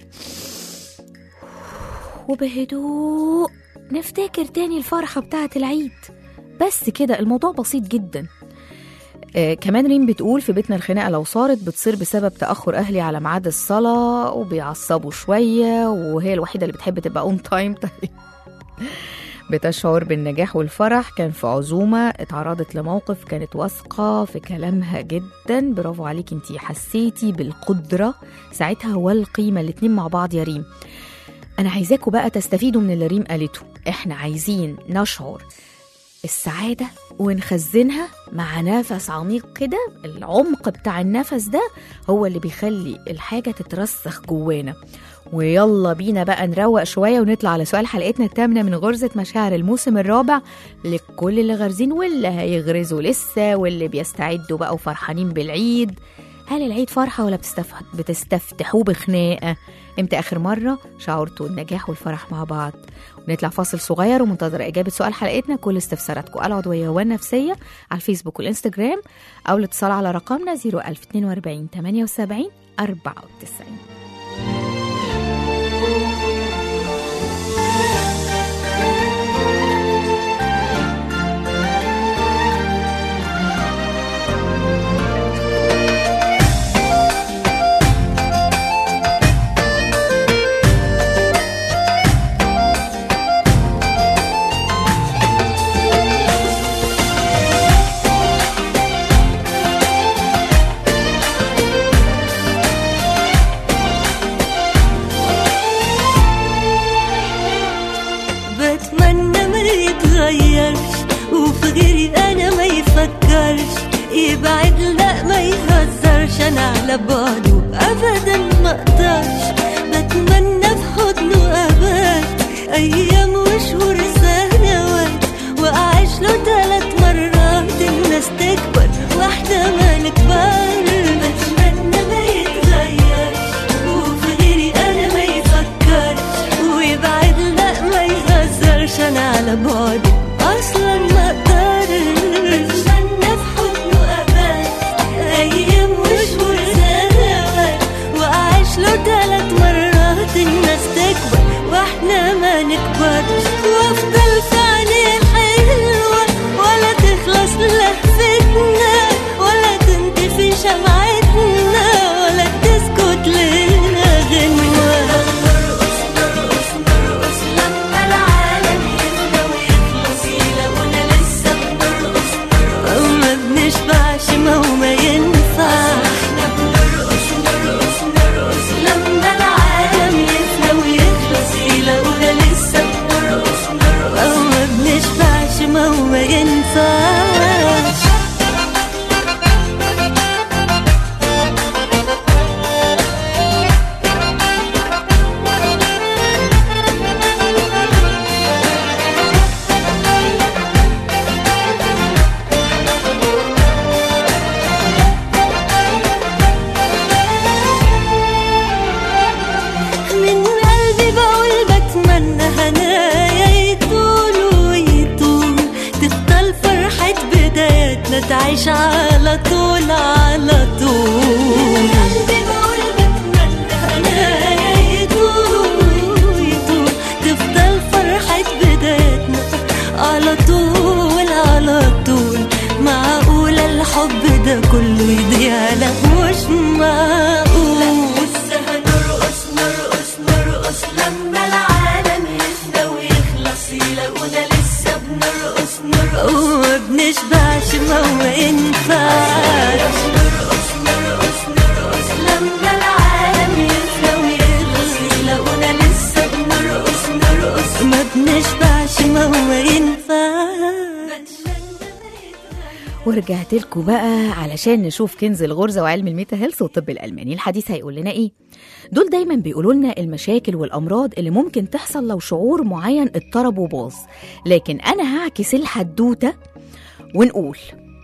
Speaker 3: وبهدوء نفتكر تاني الفرحة بتاعة العيد بس كده الموضوع بسيط جدا آه كمان ريم بتقول في بيتنا الخناقة لو صارت بتصير بسبب تأخر أهلي على ميعاد الصلاة وبيعصبوا شوية وهي الوحيدة اللي بتحب تبقى اون تايم طيب بتشعر بالنجاح والفرح كان في عزومة اتعرضت لموقف كانت واثقة في كلامها جدا برافو عليك انتي حسيتي بالقدرة ساعتها والقيمة الاتنين مع بعض يا ريم أنا عايزاكوا بقى تستفيدوا من اللي ريم قالته إحنا عايزين نشعر السعادة ونخزنها مع نفس عميق كده العمق بتاع النفس ده هو اللي بيخلي الحاجة تترسخ جوانا ويلا بينا بقى نروق شوية ونطلع على سؤال حلقتنا الثامنة من غرزة مشاعر الموسم الرابع لكل اللي غارزين واللي هيغرزوا لسه واللي بيستعدوا بقى وفرحانين بالعيد هل العيد فرحة ولا بتستف... بتستفتحوه بخناقة؟ امتى آخر مرة شعرتوا النجاح والفرح مع بعض؟ ونطلع فاصل صغير ومنتظر إجابة سؤال حلقتنا كل استفساراتكم العضوية والنفسية على الفيسبوك والإنستجرام أو الاتصال على رقمنا 01042 78 94
Speaker 5: ويبعد لا ما يهزرش انا على بعده ابدا ما اقدرش بتمنى في حضنه ابات ايام وشهور سنوات واعيش له ثلاث مرات الناس تكبر واحنا ما نكبر بتمنى ما يتغيرش وفي غيري انا ما يفكرش ويبعد لا ما يهزرش انا على بعده اصلا ما اقدرش بتمنى في حضنه ابات ايام وشهور سنوات واعيش له ثلاث مرات الناس تكبر واحنا ما نكبرش وافضل في عينيه حلوه ولا تخلص لهفتنا ولا تنطفي شمعتنا ولا تسكت لنا غنوه نرقص نرقص نرقص لما العالم يفنى ويخلص يلاقونا لسه بنرقص نرقص ما بنشبعش ما هو ما ينفع احنا بنرقص نرقص نرقص لما العالم يفنى ويخلص يلاقونا لسه بنرقص نرقص ما بنشبعش ما هو ما ينفعش من قلبي بقول بتمنى هنايا يطول ويطول تفضل فرحة بداياتنا تعيش على طول على طول من قلبي بقول بتمنى هنايا يطول ويطول تفضل فرحة بداياتنا على طول على طول معقولة الحب ده كله يضيع لا مش معقول لسه هنرقص نرقص نرقص لما العالم يفنى ويخلص يلاقونا لسه بنرقص نرقص وما بنشبعش ما هو ينفعش نرقص نرقص نرقص لما العالم يفنى ويخلص يلاقونا لسه بنرقص نرقص ما بنشبعش ما هو ينفعش
Speaker 3: ورجعت لكم بقى علشان نشوف كنز الغرزه وعلم الميتا هيلث والطب الالماني الحديث هيقول لنا ايه دول دايما بيقولوا لنا المشاكل والامراض اللي ممكن تحصل لو شعور معين اضطرب وباظ لكن انا هعكس الحدوته ونقول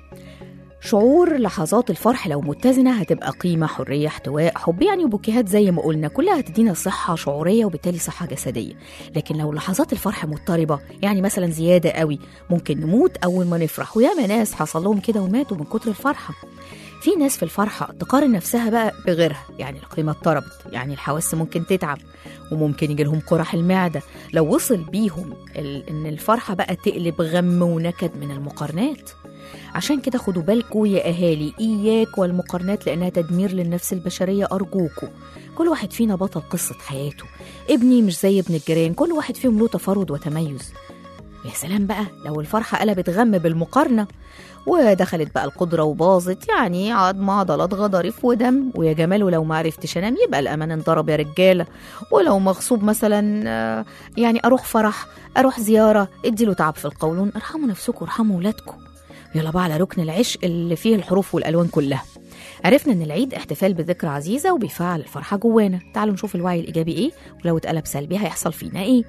Speaker 3: شعور لحظات الفرح لو متزنة هتبقى قيمة حرية احتواء حب يعني وبوكيهات زي ما قلنا كلها هتدينا صحة شعورية وبالتالي صحة جسدية لكن لو لحظات الفرح مضطربة يعني مثلا زيادة قوي ممكن نموت أول ما نفرح وياما ناس حصل لهم كده وماتوا من كتر الفرحة في ناس في الفرحة تقارن نفسها بقى بغيرها يعني القيمة اضطربت يعني الحواس ممكن تتعب وممكن يجي لهم قرح المعدة لو وصل بيهم ال- إن الفرحة بقى تقلب غم ونكد من المقارنات عشان كده خدوا بالكوا يا أهالي إياك والمقارنات لأنها تدمير للنفس البشرية أرجوكوا كل واحد فينا بطل قصة حياته ابني مش زي ابن الجيران كل واحد فيهم له تفرد وتميز يا سلام بقى لو الفرحة قلبت غم بالمقارنة ودخلت بقى القدرة وباظت يعني عظم عضلات غضاريف ودم ويا جماله لو ما عرفتش انام يبقى الامان انضرب يا رجالة ولو مغصوب مثلا آه، يعني اروح فرح اروح زيارة اديله تعب في القولون ارحموا نفسكم وارحموا ولادكم يلا بقى على ركن العشق اللي فيه الحروف والالوان كلها عرفنا ان العيد احتفال بذكرى عزيزة وبيفعل الفرحة جوانا تعالوا نشوف الوعي الايجابي ايه ولو اتقلب سلبي هيحصل فينا ايه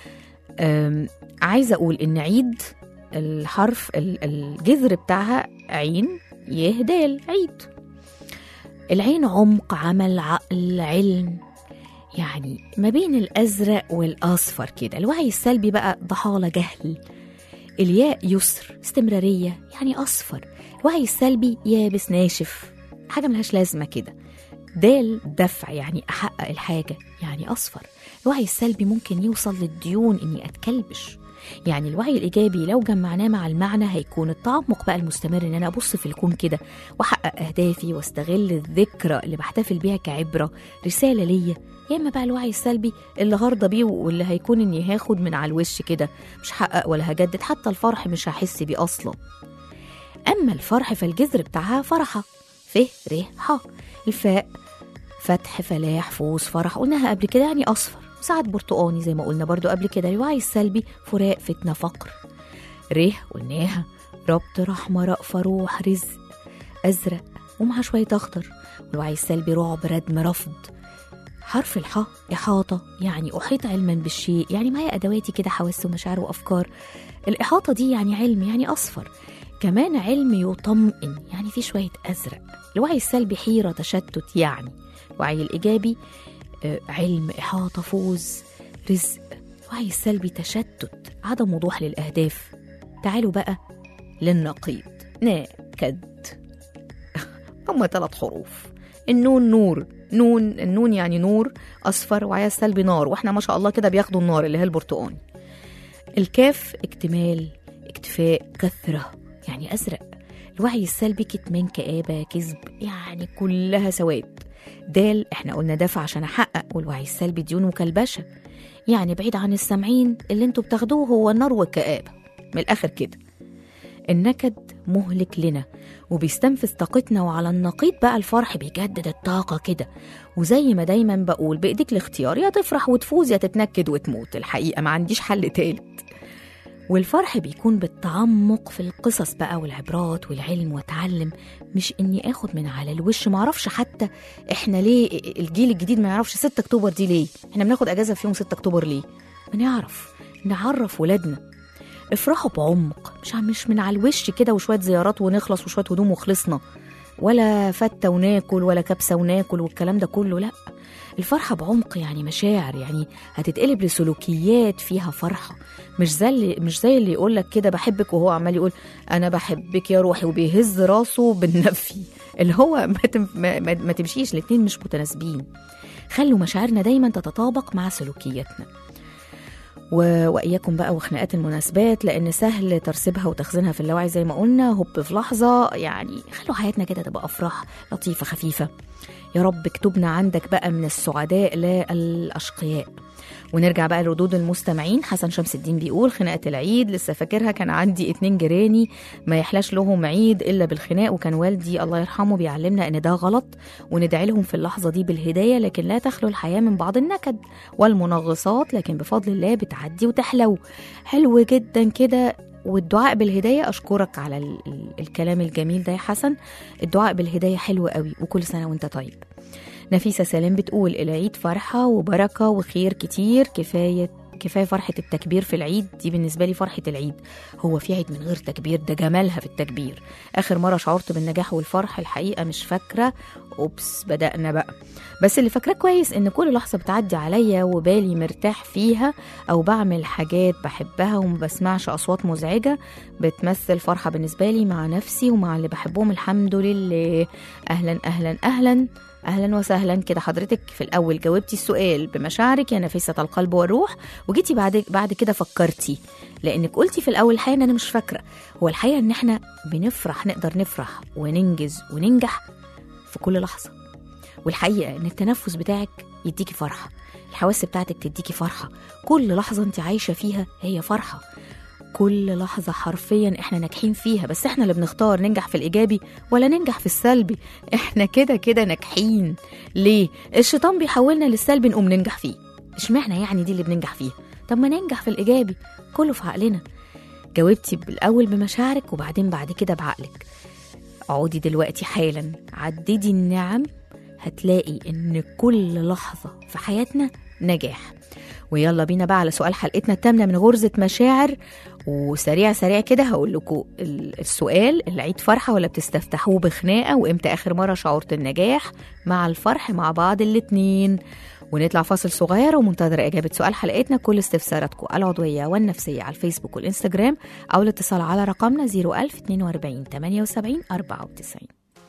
Speaker 3: أم، عايزة اقول ان عيد الحرف ال- الجذر بتاعها عين يه دال عيد العين عمق عمل عقل علم يعني ما بين الأزرق والأصفر كده الوعي السلبي بقى ضحالة جهل الياء يسر استمرارية يعني أصفر الوعي السلبي يابس ناشف حاجة ملهاش لازمة كده دال دفع يعني أحقق الحاجة يعني أصفر الوعي السلبي ممكن يوصل للديون إني أتكلبش يعني الوعي الإيجابي لو جمعناه مع المعنى هيكون التعمق بقى المستمر إن أنا أبص في الكون كده وأحقق أهدافي واستغل الذكرى اللي بحتفل بيها كعبرة رسالة ليا يا إما بقى الوعي السلبي اللي هرضى بيه واللي هيكون إني هاخد من على الوش كده مش هحقق ولا هجدد حتى الفرح مش هحس بيه أصلا أما الفرح فالجذر بتاعها فرحة ف ر ح الفاء فتح فلاح فوز فرح قلناها قبل كده يعني أصفر ساعات برتقاني زي ما قلنا برضو قبل كده الوعي السلبي فراق فتنة فقر ره قلناها ربط رحمة رأفة روح رزق أزرق ومعاه شوية أخضر والوعي السلبي رعب ردم رفض حرف الحاء إحاطة يعني أحيط علما بالشيء يعني معايا أدواتي كده حواس ومشاعر وأفكار الإحاطة دي يعني علم يعني أصفر كمان علم يطمئن يعني في شوية أزرق الوعي السلبي حيرة تشتت يعني الوعي الإيجابي آه، علم إحاطة فوز رزق الوعي السلبي تشتت عدم وضوح للأهداف تعالوا بقى للنقيض نكد هما ثلاث حروف النون نور نون النون يعني نور أصفر وعيا السلبي نار وإحنا ما شاء الله كده بياخدوا النار اللي هي البرتقاني الكاف اكتمال اكتفاء كثرة يعني أزرق الوعي السلبي كتمان كآبة كذب يعني كلها سواد دال احنا قلنا دافع عشان أحقق والوعي السلبي ديون وكلبشة يعني بعيد عن السامعين اللي انتوا بتاخدوه هو النار والكآبة من الآخر كده النكد مهلك لنا وبيستنفذ طاقتنا وعلى النقيض بقى الفرح بيجدد الطاقة كده وزي ما دايما بقول بإيديك الاختيار يا تفرح وتفوز يا تتنكد وتموت الحقيقة ما عنديش حل تالت والفرح بيكون بالتعمق في القصص بقى والعبرات والعلم واتعلم مش اني اخد من على الوش معرفش حتى احنا ليه الجيل الجديد ما يعرفش 6 اكتوبر دي ليه احنا بناخد اجازه في يوم 6 اكتوبر ليه ما نعرف نعرف ولادنا افرحوا بعمق مش مش من على الوش كده وشويه زيارات ونخلص وشويه هدوم وخلصنا ولا فتة وناكل ولا كبسة وناكل والكلام ده كله لا الفرحة بعمق يعني مشاعر يعني هتتقلب لسلوكيات فيها فرحة مش زي اللي مش زي اللي يقول لك كده بحبك وهو عمال يقول أنا بحبك يا روحي وبيهز راسه بالنفي اللي هو ما, تم ما, ما, ما تمشيش الاتنين مش متناسبين خلوا مشاعرنا دايما تتطابق مع سلوكياتنا و... وإياكم بقى وخناقات المناسبات لأن سهل ترسيبها وتخزينها في اللاوعي زي ما قلنا هوب في لحظة يعني خلوا حياتنا كده تبقى أفراح لطيفة خفيفة يا رب اكتبنا عندك بقى من السعداء لا الأشقياء ونرجع بقى لردود المستمعين حسن شمس الدين بيقول خناقة العيد لسه فاكرها كان عندي اتنين جيراني ما يحلاش لهم عيد إلا بالخناق وكان والدي الله يرحمه بيعلمنا إن ده غلط وندعي لهم في اللحظة دي بالهداية لكن لا تخلو الحياة من بعض النكد والمنغصات لكن بفضل الله بتعدي وتحلو حلو جدا كده والدعاء بالهداية أشكرك على ال- ال- الكلام الجميل ده يا حسن الدعاء بالهداية حلو قوي وكل سنة وانت طيب نفيسة سلام بتقول العيد فرحة وبركة وخير كتير كفاية كفاية فرحة التكبير في العيد دي بالنسبة لي فرحة العيد هو في عيد من غير تكبير ده جمالها في التكبير آخر مرة شعرت بالنجاح والفرح الحقيقة مش فاكرة أوبس بدأنا بقى بس اللي فاكراه كويس إن كل لحظة بتعدي عليا وبالي مرتاح فيها أو بعمل حاجات بحبها وما بسمعش أصوات مزعجة بتمثل فرحة بالنسبة لي مع نفسي ومع اللي بحبهم الحمد لله أهلا أهلا أهلا اهلا وسهلا كده حضرتك في الاول جاوبتي السؤال بمشاعرك يا نفيسه القلب والروح وجيتي بعد بعد كده فكرتي لانك قلتي في الاول الحقيقه ان انا مش فاكره هو الحقيقه ان احنا بنفرح نقدر نفرح وننجز وننجح في كل لحظه والحقيقه ان التنفس بتاعك يديكي فرحه الحواس بتاعتك تديكي فرحه كل لحظه انت عايشه فيها هي فرحه كل لحظة حرفيا احنا ناجحين فيها بس احنا اللي بنختار ننجح في الإيجابي ولا ننجح في السلبي احنا كده كده ناجحين ليه؟ الشيطان بيحولنا للسلبي نقوم ننجح فيه اشمعنى يعني دي اللي بننجح فيها طب ما ننجح في الإيجابي كله في عقلنا جاوبتي بالأول بمشاعرك وبعدين بعد كده بعقلك اقعدي دلوقتي حالا عددي النعم هتلاقي ان كل لحظة في حياتنا نجاح ويلا بينا بقى على سؤال حلقتنا التامنة من غرزة مشاعر وسريع سريع كده هقول لكم ال- السؤال العيد فرحة ولا بتستفتحوه بخناقة وامتى آخر مرة شعرت النجاح مع الفرح مع بعض الاتنين ونطلع فاصل صغير ومنتظرة إجابة سؤال حلقتنا كل استفساراتكم العضوية والنفسية على الفيسبوك والإنستجرام أو الاتصال على رقمنا 01042 78 94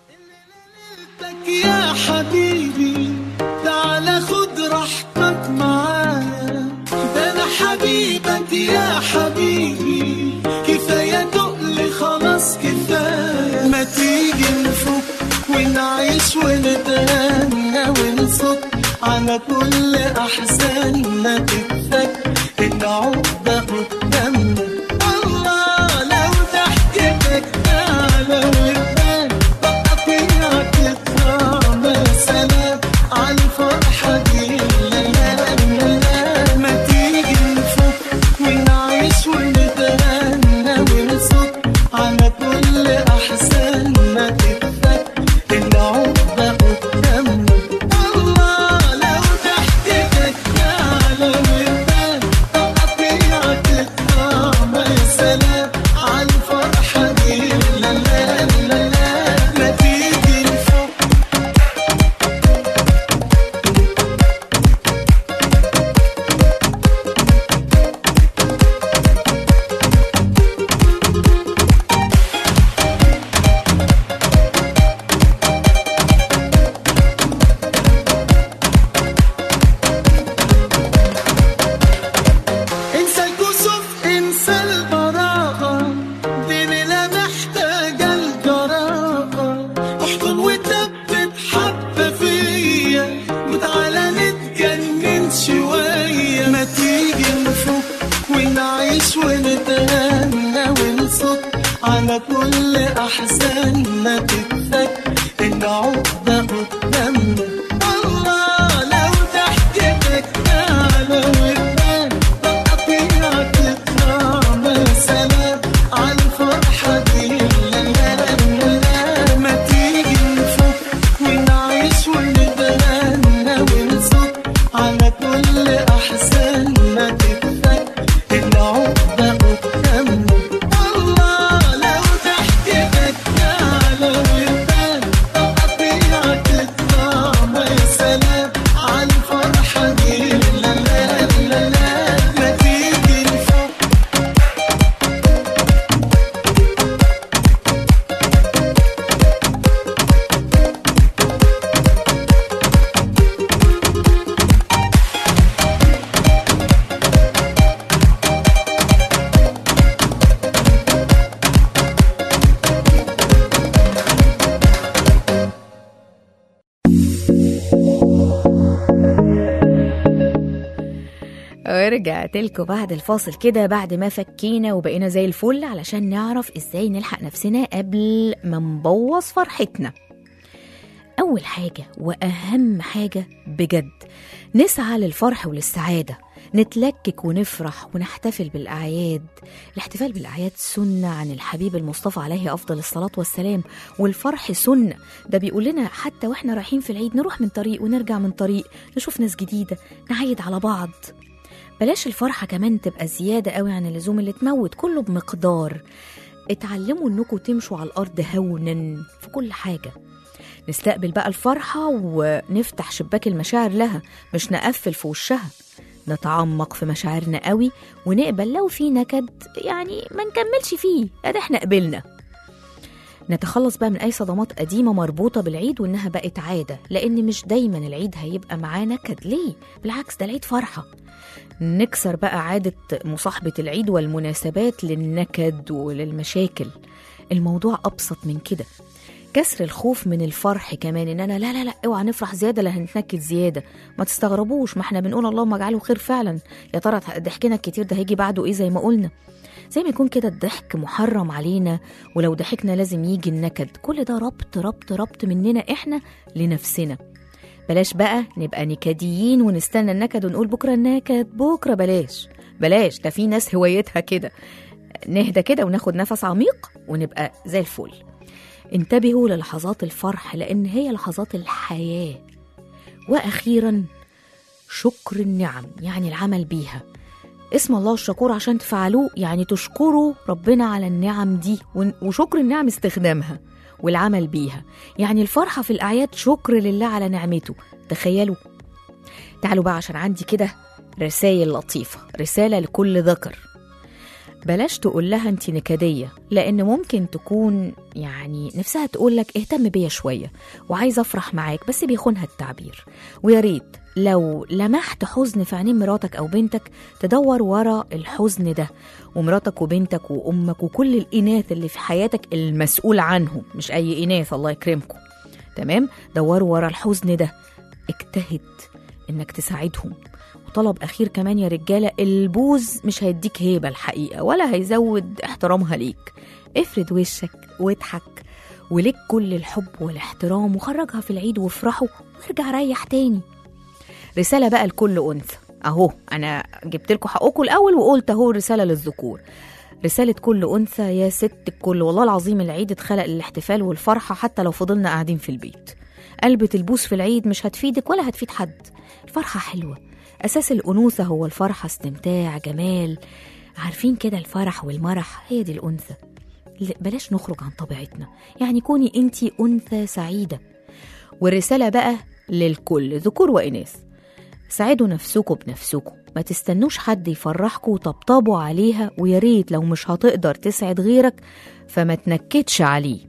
Speaker 4: لك يا حبيبي تعال خد راحتك معايا ده انا حبيبك يا حبيبي كفايه تقل خلاص كفايه ما تيجي نفك ونعيش ونتغنى ونصك على كل احزاننا تتفك العقده قدامنا الله لو ضحكتك اعلى وتبان بقى فيها تترمى سلام على الفرحه دي لا لا لا لا ما تيجي نفك ونعيش ونتغنى ونصك على كل احزاننا تتفك شوية ما تيجي نفك ونعيش ونتهنى ونصك على كل أحزاننا تتفك العقدة قدامنا الله لو ضحكتك على ودان تقطيع تطلع سلام على الفرحة دي لا لا لا لا ما تيجي نفك ونعيش ونتهنى ونصك على كل أحزاننا تتفك العقدة قدامنا الله لو ضحكتك على ودان تقطيع تطلع يا سلام على الفرحة دي لا لا لا لا ما تيجي نفك
Speaker 3: ورجعت لكم بعد الفاصل كده بعد ما فكينا وبقينا زي الفل علشان نعرف ازاي نلحق نفسنا قبل ما نبوظ فرحتنا أول حاجة وأهم حاجة بجد نسعى للفرح وللسعادة نتلكك ونفرح ونحتفل بالأعياد الاحتفال بالأعياد سنة عن الحبيب المصطفى عليه أفضل الصلاة والسلام والفرح سنة ده بيقول لنا حتى وإحنا رايحين في العيد نروح من طريق ونرجع من طريق نشوف ناس جديدة نعيد على بعض بلاش الفرحة كمان تبقى زيادة قوي عن اللزوم اللي تموت كله بمقدار اتعلموا انكم تمشوا على الأرض هونا في كل حاجة نستقبل بقى الفرحة ونفتح شباك المشاعر لها مش نقفل في وشها نتعمق في مشاعرنا قوي ونقبل لو في نكد يعني ما نكملش فيه ادي احنا قبلنا نتخلص بقى من اي صدمات قديمه مربوطه بالعيد وانها بقت عاده لان مش دايما العيد هيبقى معاه نكد ليه بالعكس ده العيد فرحه نكسر بقى عاده مصاحبه العيد والمناسبات للنكد وللمشاكل الموضوع ابسط من كده كسر الخوف من الفرح كمان ان انا لا لا لا اوعى نفرح زياده لا هنتنكد زياده ما تستغربوش ما احنا بنقول اللهم اجعله خير فعلا يا ترى ضحكنا الكتير ده هيجي بعده ايه زي ما قلنا زي ما يكون كده الضحك محرم علينا ولو ضحكنا لازم يجي النكد كل ده ربط ربط ربط مننا احنا لنفسنا بلاش بقى نبقى نكديين ونستنى النكد ونقول بكره النكد بكره بلاش بلاش ده في ناس هوايتها كده نهدى كده وناخد نفس عميق ونبقى زي الفل انتبهوا للحظات الفرح لان هي لحظات الحياه واخيرا شكر النعم يعني العمل بيها اسم الله الشكور عشان تفعلوه يعني تشكروا ربنا على النعم دي ون- وشكر النعم استخدامها والعمل بيها يعني الفرحة في الأعياد شكر لله على نعمته تخيلوا تعالوا بقى عشان عندي كده رسائل لطيفة رسالة لكل ذكر بلاش تقول لها انت نكدية لأن ممكن تكون يعني نفسها تقول لك اهتم بيا شوية وعايزة أفرح معاك بس بيخونها التعبير ويا ريت لو لمحت حزن في عينين مراتك أو بنتك تدور ورا الحزن ده ومراتك وبنتك وأمك وكل الإناث اللي في حياتك المسؤول عنهم مش أي إناث الله يكرمكم تمام دوروا ورا الحزن ده اجتهد إنك تساعدهم وطلب أخير كمان يا رجالة البوز مش هيديك هيبة الحقيقة ولا هيزود احترامها ليك افرد وشك واضحك وليك كل الحب والاحترام وخرجها في العيد وافرحوا وارجع ريح تاني رسالة بقى لكل أنثى أهو أنا جبت لكم حقكم الأول وقلت أهو رسالة للذكور رسالة كل أنثى يا ست الكل والله العظيم العيد اتخلق للاحتفال والفرحة حتى لو فضلنا قاعدين في البيت قلبة البوس في العيد مش هتفيدك ولا هتفيد حد الفرحة حلوة أساس الأنوثة هو الفرحة استمتاع جمال عارفين كده الفرح والمرح هي دي الأنثى ل- بلاش نخرج عن طبيعتنا يعني كوني انتي أنثى سعيدة والرسالة بقى للكل ذكور وإناث ساعدوا نفسكم بنفسكم ما تستنوش حد يفرحكم وطبطبوا عليها ويا ريت لو مش هتقدر تسعد غيرك فما تنكدش عليه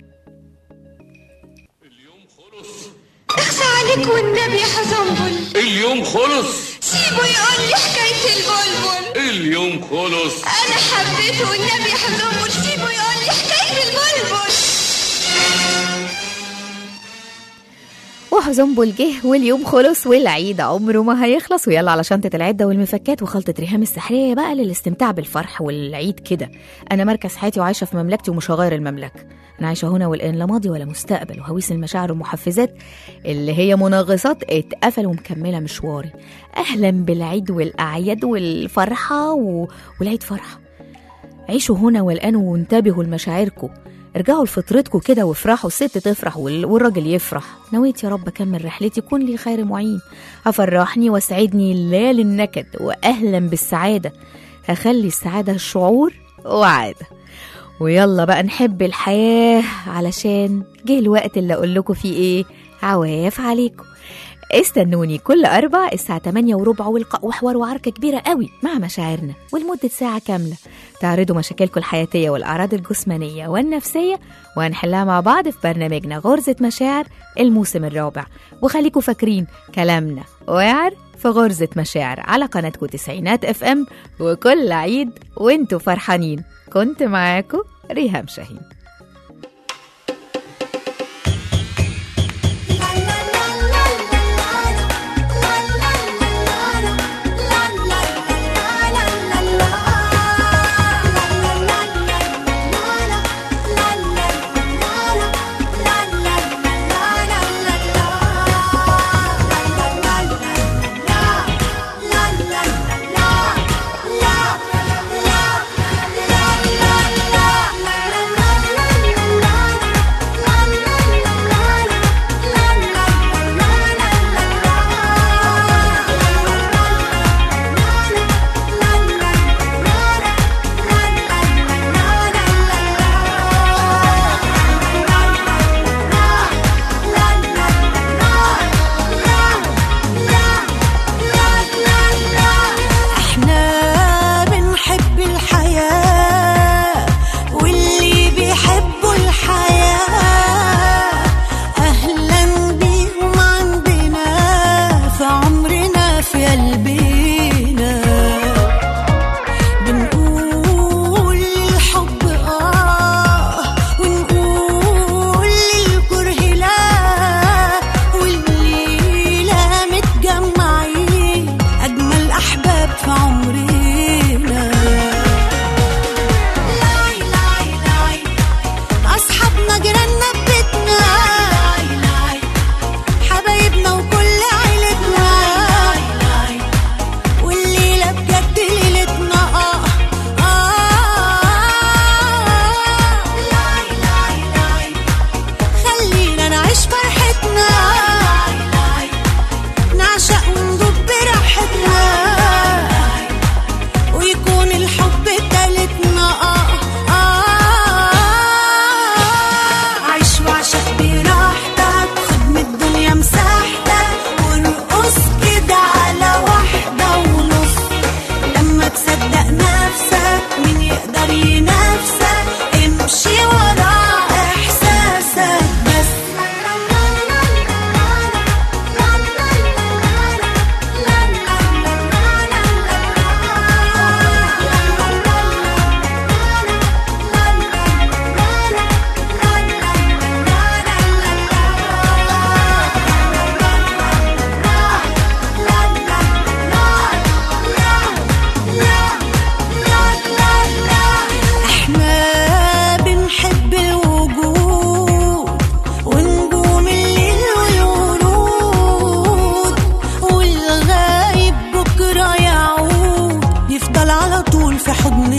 Speaker 6: اخفى عليك والنبي يا حزنبل
Speaker 7: اليوم خلص
Speaker 6: سيبه يقول لي حكاية البلبل
Speaker 7: اليوم خلص
Speaker 6: أنا حبيته والنبي يا حزنبل سيبه يقول لي حكاية البلبل
Speaker 3: وحزنبل جه واليوم خلص والعيد عمره ما هيخلص ويلا على شنطة العدة والمفكات وخلطة ريهام السحرية بقى للاستمتاع بالفرح والعيد كده أنا مركز حياتي وعايشة في مملكتي ومش هغير المملكة أنا عايشة هنا والآن لا ماضي ولا مستقبل وهويس المشاعر والمحفزات اللي هي منغصات اتقفل ومكملة مشواري أهلا بالعيد والأعياد والفرحة و... والعيد فرحة عيشوا هنا والآن وانتبهوا لمشاعركم ارجعوا لفطرتكم كده وافرحوا الست تفرح وال- والراجل يفرح نويت يا رب اكمل رحلتي كن لي خير معين افرحني واسعدني لا للنكد واهلا بالسعاده هخلي السعاده شعور وعاده ويلا بقى نحب الحياه علشان جه الوقت اللي اقول لكم فيه ايه عواف عليكم استنوني كل أربع الساعة 8 وربع ولقاء وحوار وعركة كبيرة قوي مع مشاعرنا ولمدة ساعة كاملة تعرضوا مشاكلكم الحياتية والأعراض الجسمانية والنفسية وهنحلها مع بعض في برنامجنا غرزة مشاعر الموسم الرابع وخليكم فاكرين كلامنا وعر في غرزة مشاعر على قناتكم تسعينات اف ام وكل عيد وانتوا فرحانين كنت معاكم ريهام شاهين
Speaker 5: احنا بنحب الحياة واللي بيحبوا الحياة اهلا بيهم عندنا في عمرنا في قلبنا بنقول الحب اه ونقول الكره لا والليلة متجمعين أجمل أحباب في عمرنا لاي لاي لاي أصحابنا جيراننا ببيتنا لاي لاي حبايبنا وكل عيلتنا لاي لاي والليلة بجد ليلتنا اه اه لاي لاي لاي خلينا نعيش فرحتنا لاي لاي نعشق وندوب براحتنا ويكون الحب تالتنا آه آه عيش وعشق براحتك خد من الدنيا مساحتك وارقص كده على واحدة ونص لما تصدق نفسك مين يقدر ينافسك امشي ورا احساسك بس احنا بنحب الوجود ونجوم الليل والورود والغايب بكره يعود يفضل على طول في حضن